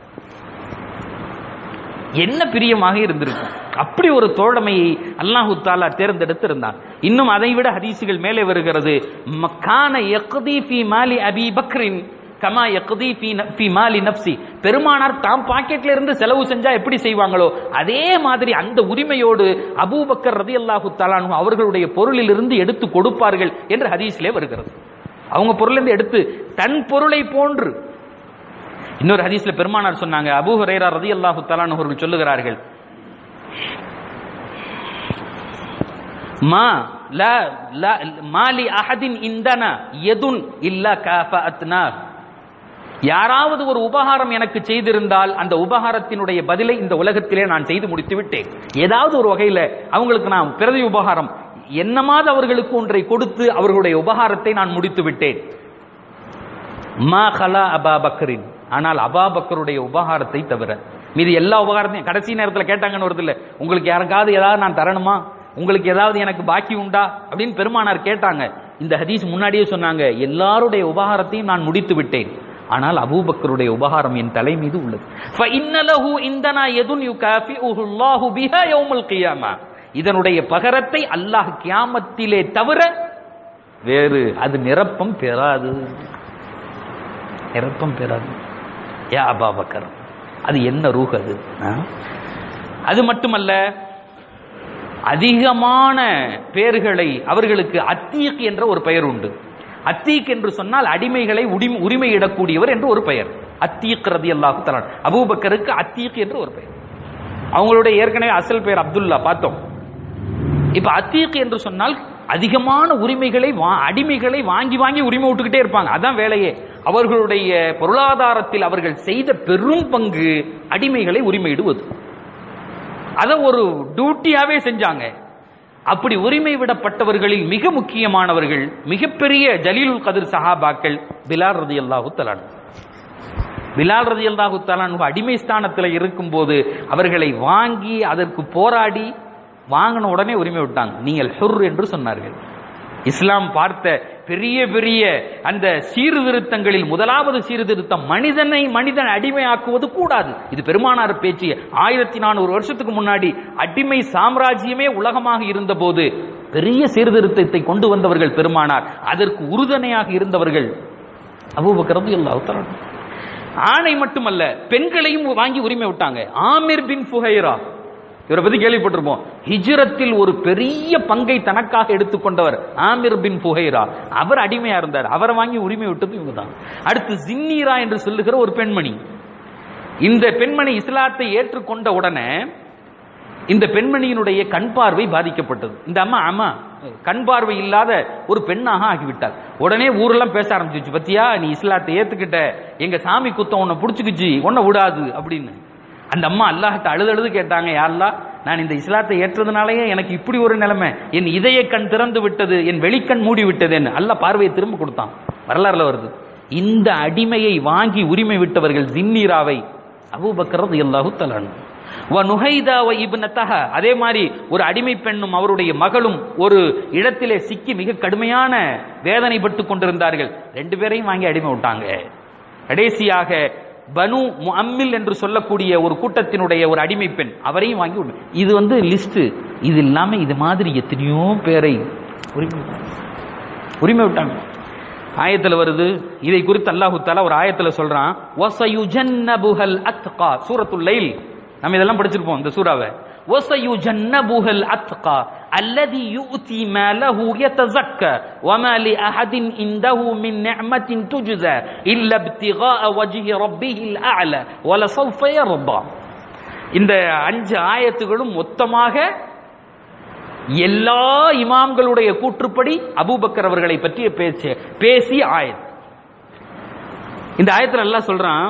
என்ன பிரியமாக இருந்திருக்கும் அப்படி ஒரு தோழமையை அல்லாஹு தாலா தேர்ந்தெடுத்து இருந்தான் இன்னும் அதை விட ஹதீசுகள் மேலே வருகிறது மக்கான யக்தி ஃபி மாலி அபி பக்ரின் கமா யக்தி ஃபி ந- ஃபி மாலி நப்சி பெருமானார் தாம் பாக்கெட்ல இருந்து செலவு செஞ்சா எப்படி செய்வாங்களோ அதே மாதிரி அந்த உரிமையோடு அபூபக்கர் ரதியல்லாஹு தலானு அவர்களுடைய பொருளிலிருந்து எடுத்து கொடுப்பார்கள் என்று ஹதீஸ்லே வருகிறது அவங்க பொருளிலிருந்து எடுத்து தன் பொருளை போன்று இன்னொரு ஹதீஸ்ல பெருமானார் சொன்னாங்க அபூ ஹுரைரா ரதியல்லாஹு தஆலா அவர்கள் சொல்லுகிறார்கள் மா லா லா மாலி அஹதின் இந்தனா யதுன் இல்லா காஃபஅத்னா யாராவது ஒரு உபகாரம் எனக்கு செய்திருந்தால் அந்த உபகாரத்தினுடைய பதிலை இந்த உலகத்திலே நான் செய்து முடித்து விட்டேன் ஏதாவது ஒரு வகையில அவங்களுக்கு நான் பிரதி உபகாரம் என்னமாவது அவர்களுக்கு ஒன்றை கொடுத்து அவர்களுடைய உபகாரத்தை நான் முடித்து விட்டேன் மா ஹலா அபா பக்கரின் ஆனால் அபா பக்கருடைய உபகாரத்தை தவிர மீது எல்லா உபகாரத்தையும் கடைசி நேரத்தில் கேட்டாங்கன்னு வருது இல்ல உங்களுக்கு யாருக்காவது ஏதாவது நான் தரணுமா உங்களுக்கு ஏதாவது எனக்கு பாக்கி உண்டா அப்படின்னு பெருமானார் கேட்டாங்க இந்த ஹதீஸ் முன்னாடியே சொன்னாங்க எல்லாருடைய உபகாரத்தையும் நான் முடித்து விட்டேன் ஆனால் அபூபக்கருடைய உபகாரம் என் தலை மீது உள்ளது فَإِنَّ لَهُ عِندَنَا يَدٌ يُكَافِئُهُ اللَّهُ بِهَا يَوْمَ الْقِيَامَةِ இதனுடைய பகரத்தை அல்லாஹ் கியாமத்திலே தவிர வேறு அது நிரப்பம் பெறாது நிரப்பம் பெறாது யா அபாபக்கர் அது என்ன ரூஹ் அது ஆ? அது மட்டுமல்ல அதிகமான பேர்களை அவர்களுக்கு அத்தீக் என்ற ஒரு பெயர் உண்டு அத்தீக் என்று சொன்னால் அடிமைகளை உரிமை உரிமையிடக்கூடியவர் என்று ஒரு பெயர் அத்தீக் ரதி அல்லாஹு தலான் அபூபக்கருக்கு அத்தீக் என்று ஒரு பெயர் அவங்களுடைய ஏற்கனவே அசல் பெயர் அப்துல்லா பார்த்தோம் இப்ப அத்தீக் என்று சொன்னால் அதிகமான உரிமைகளை வா- அடிமைகளை வாங்கி வாங்கி உரிமை விட்டுக்கிட்டே இருப்பாங்க அதான் வேலையே அவர்களுடைய பொருளாதாரத்தில் அவர்கள் செய்த பெரும் பங்கு அடிமைகளை உரிமையிடுவது அதை ஒரு டியூட்டியாவே செஞ்சாங்க அப்படி உரிமை விடப்பட்டவர்களில் மிக முக்கியமானவர்கள் மிகப்பெரிய ஜலீலுல் கதிர் சஹாபாக்கள் பிலால் ரதி அல்லாஹு தலான் பிலால் ரதி அல்லாஹு தலான் அடிமை ஸ்தானத்தில் இருக்கும்போது அவர்களை வாங்கி அதற்கு போராடி வாங்கின உடனே உரிமை விட்டாங்க நீங்கள் ஹுர் என்று சொன்னார்கள் இஸ்லாம் பார்த்த பெரிய பெரிய அந்த சீர்திருத்தங்களில் முதலாவது சீர்திருத்தம் மனிதனை மனிதன் அடிமையாக்குவது கூடாது இது பெருமானார் பேச்சு ஆயிரத்தி நானூறு வருஷத்துக்கு முன்னாடி அடிமை சாம்ராஜ்யமே உலகமாக இருந்தபோது பெரிய சீர்திருத்தத்தை கொண்டு வந்தவர்கள் பெருமானார் அதற்கு உறுதுணையாக இருந்தவர்கள் அபூபக்கர் ரலியல்லாஹு தஆலா ஆணை மட்டுமல்ல பெண்களையும் வாங்கி உரிமை விட்டாங்க ஆமிர் பின் ஃபுஹைரா இவரை பத்தி கேள்விப்பட்டிருப்போம் ஹிஜ்ரத்தில் ஒரு பெரிய பங்கை தனக்காக எடுத்துக்கொண்டவர் ஆமிர் பின் புகைரா அவர் அடிமையா இருந்தார் அவரை வாங்கி உரிமை விட்டது இவங்க தான் அடுத்து ஜின்னீரா என்று சொல்லுகிற ஒரு பெண்மணி இந்த பெண்மணி இஸ்லாத்தை ஏற்றுக்கொண்ட உடனே இந்த பெண்மணியினுடைய கண் பார்வை பாதிக்கப்பட்டது இந்த அம்மா அம்மா கண் பார்வை இல்லாத ஒரு பெண்ணாக ஆகிவிட்டார் உடனே ஊரெல்லாம் பேச ஆரம்பிச்சிச்சு பத்தியா நீ இஸ்லாத்தை ஏத்துக்கிட்ட எங்க சாமி குத்தம் உன்னை புடிச்சுக்குச்சு உன்னை விடாது அப்படின்னு அந்த அம்மா அல்லாஹ்ட்ட அழுது அழுது கேட்டாங்க யாருலா நான் இந்த இஸ்லாத்தை ஏற்றதுனாலயே எனக்கு இப்படி ஒரு நிலைமை என் இதய கண் திறந்து விட்டது என் வெளிக்கண் மூடி விட்டதுன்னு அல்லாஹ் பார்வையை திரும்ப கொடுத்தான் வரலாறுல வருது இந்த அடிமையை வாங்கி உரிமை விட்டவர்கள் ஜின்னீராவை அபூபக்கர் எல்லாஹு தலான் நுகைதா இப்னத்தஹ அதே மாதிரி ஒரு அடிமை பெண்ணும் அவருடைய மகளும் ஒரு இடத்திலே சிக்கி மிக கடுமையான வேதனைப்பட்டு கொண்டிருந்தார்கள் ரெண்டு பேரையும் வாங்கி அடிமை விட்டாங்க கடைசியாக பனு முஅம்மில் என்று சொல்லக்கூடிய ஒரு கூட்டத்தினுடைய ஒரு அடிமை பெண் அவரையும் வாங்கி விடு- இது வந்து லிஸ்ட் இது இல்லாம இது மாதிரி எத்தனையோ பேரை உரிமை விட்டாங்க. உரிமை விட்டாங்க ஆயத்துல வருது இதை குறித்து அல்லாஹு தஆலா ஒரு ஆயத்துல சொல்றான் வஸயுஜன்னபுஹல் அத்கா சூரத்துல் லைல் நம்ம இதெல்லாம் படிச்சிருப்போம் இந்த சூறாவை வஸயுஜன்னபுஹல் அத்கா الذي يؤتي ماله يتزكى وما لأحد عنده من نعمة تجزى إلا ابتغاء وجه ربه الأعلى ولسوف يرضى இந்த அஞ்சு ஆயத்துகளும் மொத்தமாக எல்லா இமாம்களுடைய கூற்றுப்படி அபூபக்கர் அவர்களை பற்றிய பேச்சு பேசி ஆயத் இந்த ஆயத்துல எல்லாம் சொல்றான்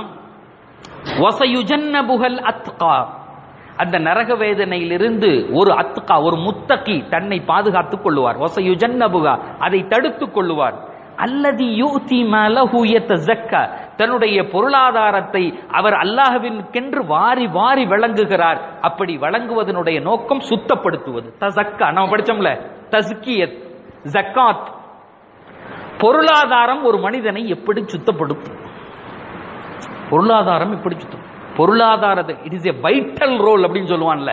வசயுஜன்னபுகல் அத்கா அந்த நரக வேதனையிலிருந்து ஒரு அத்கா ஒரு முத்தகி தன்னை பாதுகாத்துக் கொள்ளுவார் வசயுஜன்னபுகா அதை தடுத்துக் கொள்ளுவார் அல்லதி யூதி மலஹு யத்தஸக்கா தன்னுடைய பொருளாதாரத்தை அவர் அல்லாஹ்வின்கென்று வாரி வாரி வழங்குகிறார் அப்படி வழங்குவதனுடைய நோக்கம் சுத்தப்படுத்துவது தசக்கா நம்ம படிச்சோம்ல தஸ்கியத் ஜக்காத் பொருளாதாரம் ஒரு மனிதனை எப்படி சுத்தப்படுத்தும் பொருளாதாரம் எப்படி சுத்தம் பொருளாதாரத்தை it is a vital role அப்படின்னு சொல்லுவான்ல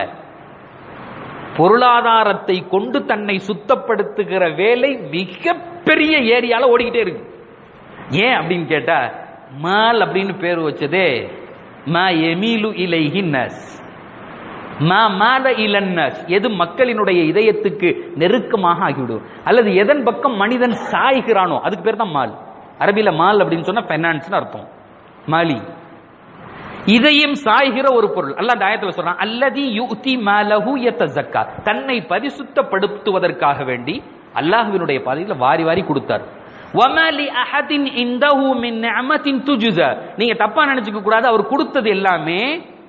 பொருளாதாரத்தை கொண்டு தன்னை சுத்தப்படுத்துகிற வேலை மிகப்பெரிய ஏரியால ஓடிக்கிட்டே இருக்கு ஏன் அப்படின்னு கேட்டா மால் அப்படின்னு பேர் வச்சதே மா எமீலு இலைஹி நஸ் மா மாத இலன்னஸ் எது மக்களினுடைய இதயத்துக்கு நெருக்கமாக ஆகிவிடும் அல்லது எதன் பக்கம் மனிதன் சாய்கிறானோ அதுக்கு பேர் தான் மால் அரபில மால் அப்படின்னு சொன்னா ஃபைனான்ஸ்னு அர்த்தம் மாலி இதயம் சாய்கிற ஒரு பொருள் அல்லாஹ் அந்த ஆயத்துல சொல்றான் அல்லதி யுதி மாலஹு யத்தஸக்கா தன்னை பரிசுத்தப்படுத்துவதற்காக வேண்டி அல்லாஹ்வினுடைய பாதையில வாரி வாரி கொடுத்தார் வமா லி அஹதின் இந்தஹு மின் நிஅமத்தின் துஜ்ஸா நீங்க தப்பா நினைச்சுக்க கூடாது அவர் கொடுத்தது எல்லாமே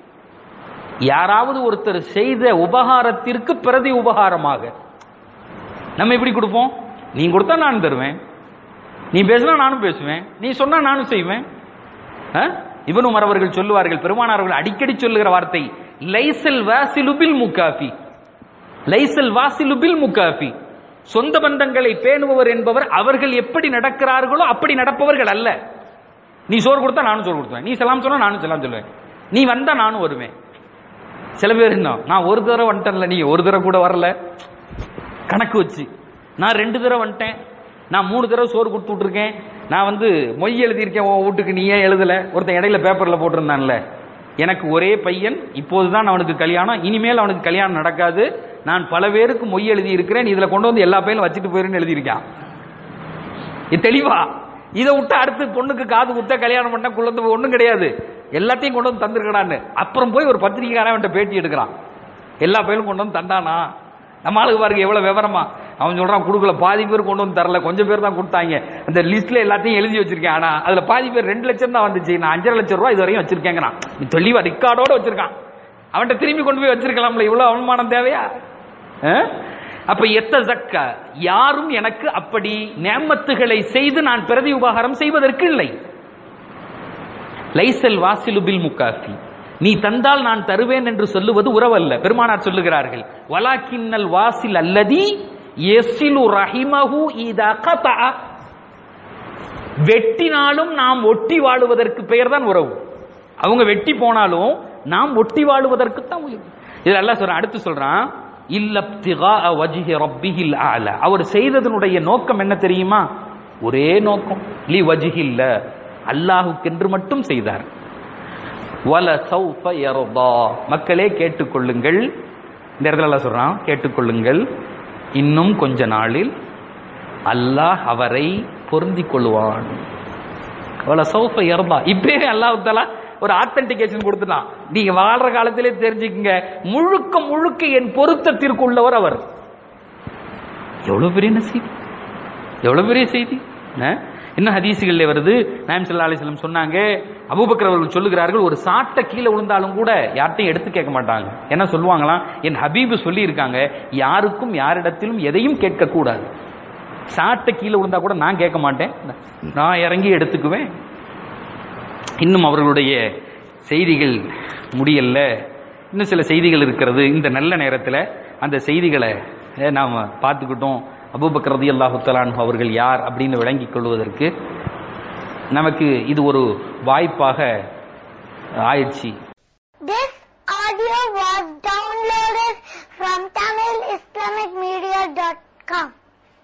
யாராவது ஒருத்தர் செய்த உபகாரத்திற்கு பிரதி உபகாரமாக நம்ம எப்படி கொடுப்போம் நீ கொடுத்தா நான் தருவேன் நீ பேசினா நானும் பேசுவேன் நீ சொன்னா நானும் செய்வேன் இவனு மறவர்கள் சொல்லுவார்கள் பெருமானார்கள் அடிக்கடி சொல்லுகிற வார்த்தை லைசல் வாசிலுபில் முக்காஃபி லைசல் வாசிலுபில் முக்காஃபி சொந்த பந்தங்களை பேணுபவர் என்பவர் அவர்கள் எப்படி நடக்கிறார்களோ அப்படி நடப்பவர்கள் அல்ல நீ சோறு கொடுத்தா நானும் சோறு கொடுத்துவேன் நீ செலாம் சொன்னா நானும் செலாம் சொல்லுவேன் நீ வந்தா நானும் வருவேன் சில பேர் என்ன நான் ஒரு தடவை வந்துட்டேன்ல நீ ஒரு தடவை கூட வரல கணக்கு வச்சு நான் ரெண்டு தடவை வந்துட்டேன் நான் மூணு தடவை சோறு கொடுத்து விட்டுருக்கேன் நான் வந்து மொய் எழுதியிருக்கேன் உன் வீட்டுக்கு நீ ஏன் எழுதல ஒருத்தன் இடையில பேப்பர்ல போட்டிருந்தான்ல எனக்கு ஒரே பையன் இப்போதுதான் அவனுக்கு கல்யாணம் இனிமேல் அவனுக்கு கல்யாணம் நடக்காது நான் பல பேருக்கு மொய் எழுதி இருக்கிறேன் இதுல கொண்டு வந்து எல்லா பையனும் வச்சுட்டு போயிருன்னு எழுதியிருக்கான் இது தெளிவா இதை விட்டு அடுத்து பொண்ணுக்கு காது குத்த கல்யாணம் பண்ண குழந்தை ஒண்ணும் கிடையாது எல்லாத்தையும் கொண்டு வந்து தந்திருக்கடான்னு அப்புறம் போய் ஒரு பத்திரிகைக்காரன் அவன்கிட்ட பேட்டி எடுக்கிறான் எல்லா பையனும் கொண்டு வந்து தந்தானா நம்ம ஆளுக்கு பாருங்க எவ்வளவு விவரமா அவன் சொல்றான் கொடுக்கல பாதி பேர் கொண்டு வந்து தரல கொஞ்சம் பேர் தான் கொடுத்தாங்க அந்த லிஸ்ட்ல எல்லாத்தையும் எழுதி வச்சிருக்கேன் ஆனா அதுல பாதி பேர் ரெண்டு லட்சம் தான் வந்துச்சு நான் அஞ்சரை லட்சம் ரூபாய் இது வரையும் வச்சிருக்கேங்கிறான் நீ தெளிவா ரெக்கார்டோட வச்சிருக்கான் அவன்கிட்ட திரும்பி கொண்டு போய் வச்சிருக்கலாம்ல இவ்வளவு அவமானம் தேவையா அஹ்? அப்ப எத்த ஜக்க யாரும் எனக்கு அப்படி நேமத்துகளை செய்து நான் பிரதி உபகாரம் செய்வதற்கு இல்லை லைசல் வாசிலுபில் முக்காஃபி நீ தந்தால் நான் தருவேன் என்று சொல்லுவது உறவல்ல பெருமானார் சொல்லுகிறார்கள் வலாக்கின்னல் வாசில் அல்லதி எசிலு ரஹிமஹு இதா கதா வெட்டினாலும் நாம் ஒட்டி வாழுவதற்கு பெயர் தான் உறவு அவங்க வெட்டி போனாலும் நாம் ஒட்டி வாழுவதற்கு தான் உயிர் இது எல்லாம் சொல்றான் அடுத்து சொல்றான் இல்லப்திகா வஜிஹி ரப்பிஹில் ஆல அவர் செய்ததனுடைய நோக்கம் என்ன தெரியுமா ஒரே நோக்கம் லி வஜிஹில்ல அல்லாஹுக்கென்று மட்டும் செய்தார் வல சௌஃப யர்தா மக்களே கேட்டுக்கொள்ளுங்கள் இந்த இடத்துல எல்லாம் சொல்றான் கேட்டுக்கொள்ளுங்கள் இன்னும் கொஞ்ச நாளில் அல்லாஹ் அவரை பொருந்திக் கொள்வான் அவளை சௌஃப இறந்தா இப்பயே அல்லாஹ் தலா ஒரு ஆத்தன்டிகேஷன் கொடுத்துட்டான் நீங்க வாழ்ற காலத்திலே தெரிஞ்சுக்கங்க முழுக்க முழுக்க என் பொருத்தத்திற்கு உள்ளவர் அவர் எவ்வளவு பெரிய செய்தி எவ்வளவு பெரிய செய்தி அஹ்? இன்னும் ஹதீசுகள்ல வருது நாயம் சல்லா அலிஸ்லம் சொன்னாங்க அபூபக்கர் அவர்கள் சொல்லுகிறார்கள் ஒரு சாட்டை கீழே விழுந்தாலும் கூட யார்ட்டையும் எடுத்து கேட்க மாட்டாங்க என்ன சொல்லுவாங்களாம் என் ஹபீபு சொல்லி இருக்காங்க யாருக்கும் யாரிடத்திலும் எதையும் கேட்க கூடாது சாட்டை கீழே விழுந்தா கூட நான் கேட்க மாட்டேன் நான் இறங்கி எடுத்துக்குவேன் இன்னும் அவர்களுடைய செய்திகள் முடியல இன்னும் சில செய்திகள் இருக்கிறது இந்த நல்ல நேரத்தில் அந்த செய்திகளை அஹ், நாம் பார்த்துக்கிட்டோம் அபூபக்கர் ரலியல்லாஹு தஆலா அன்ஹு அவர்கள் யார் அப்படின்னு விளங்கிக் கொள்வதற்கு நமக்கு இது ஒரு வாய்ப்பாக ஆயிடுச்சு This audio was downloaded from TamilIslamicMedia.com.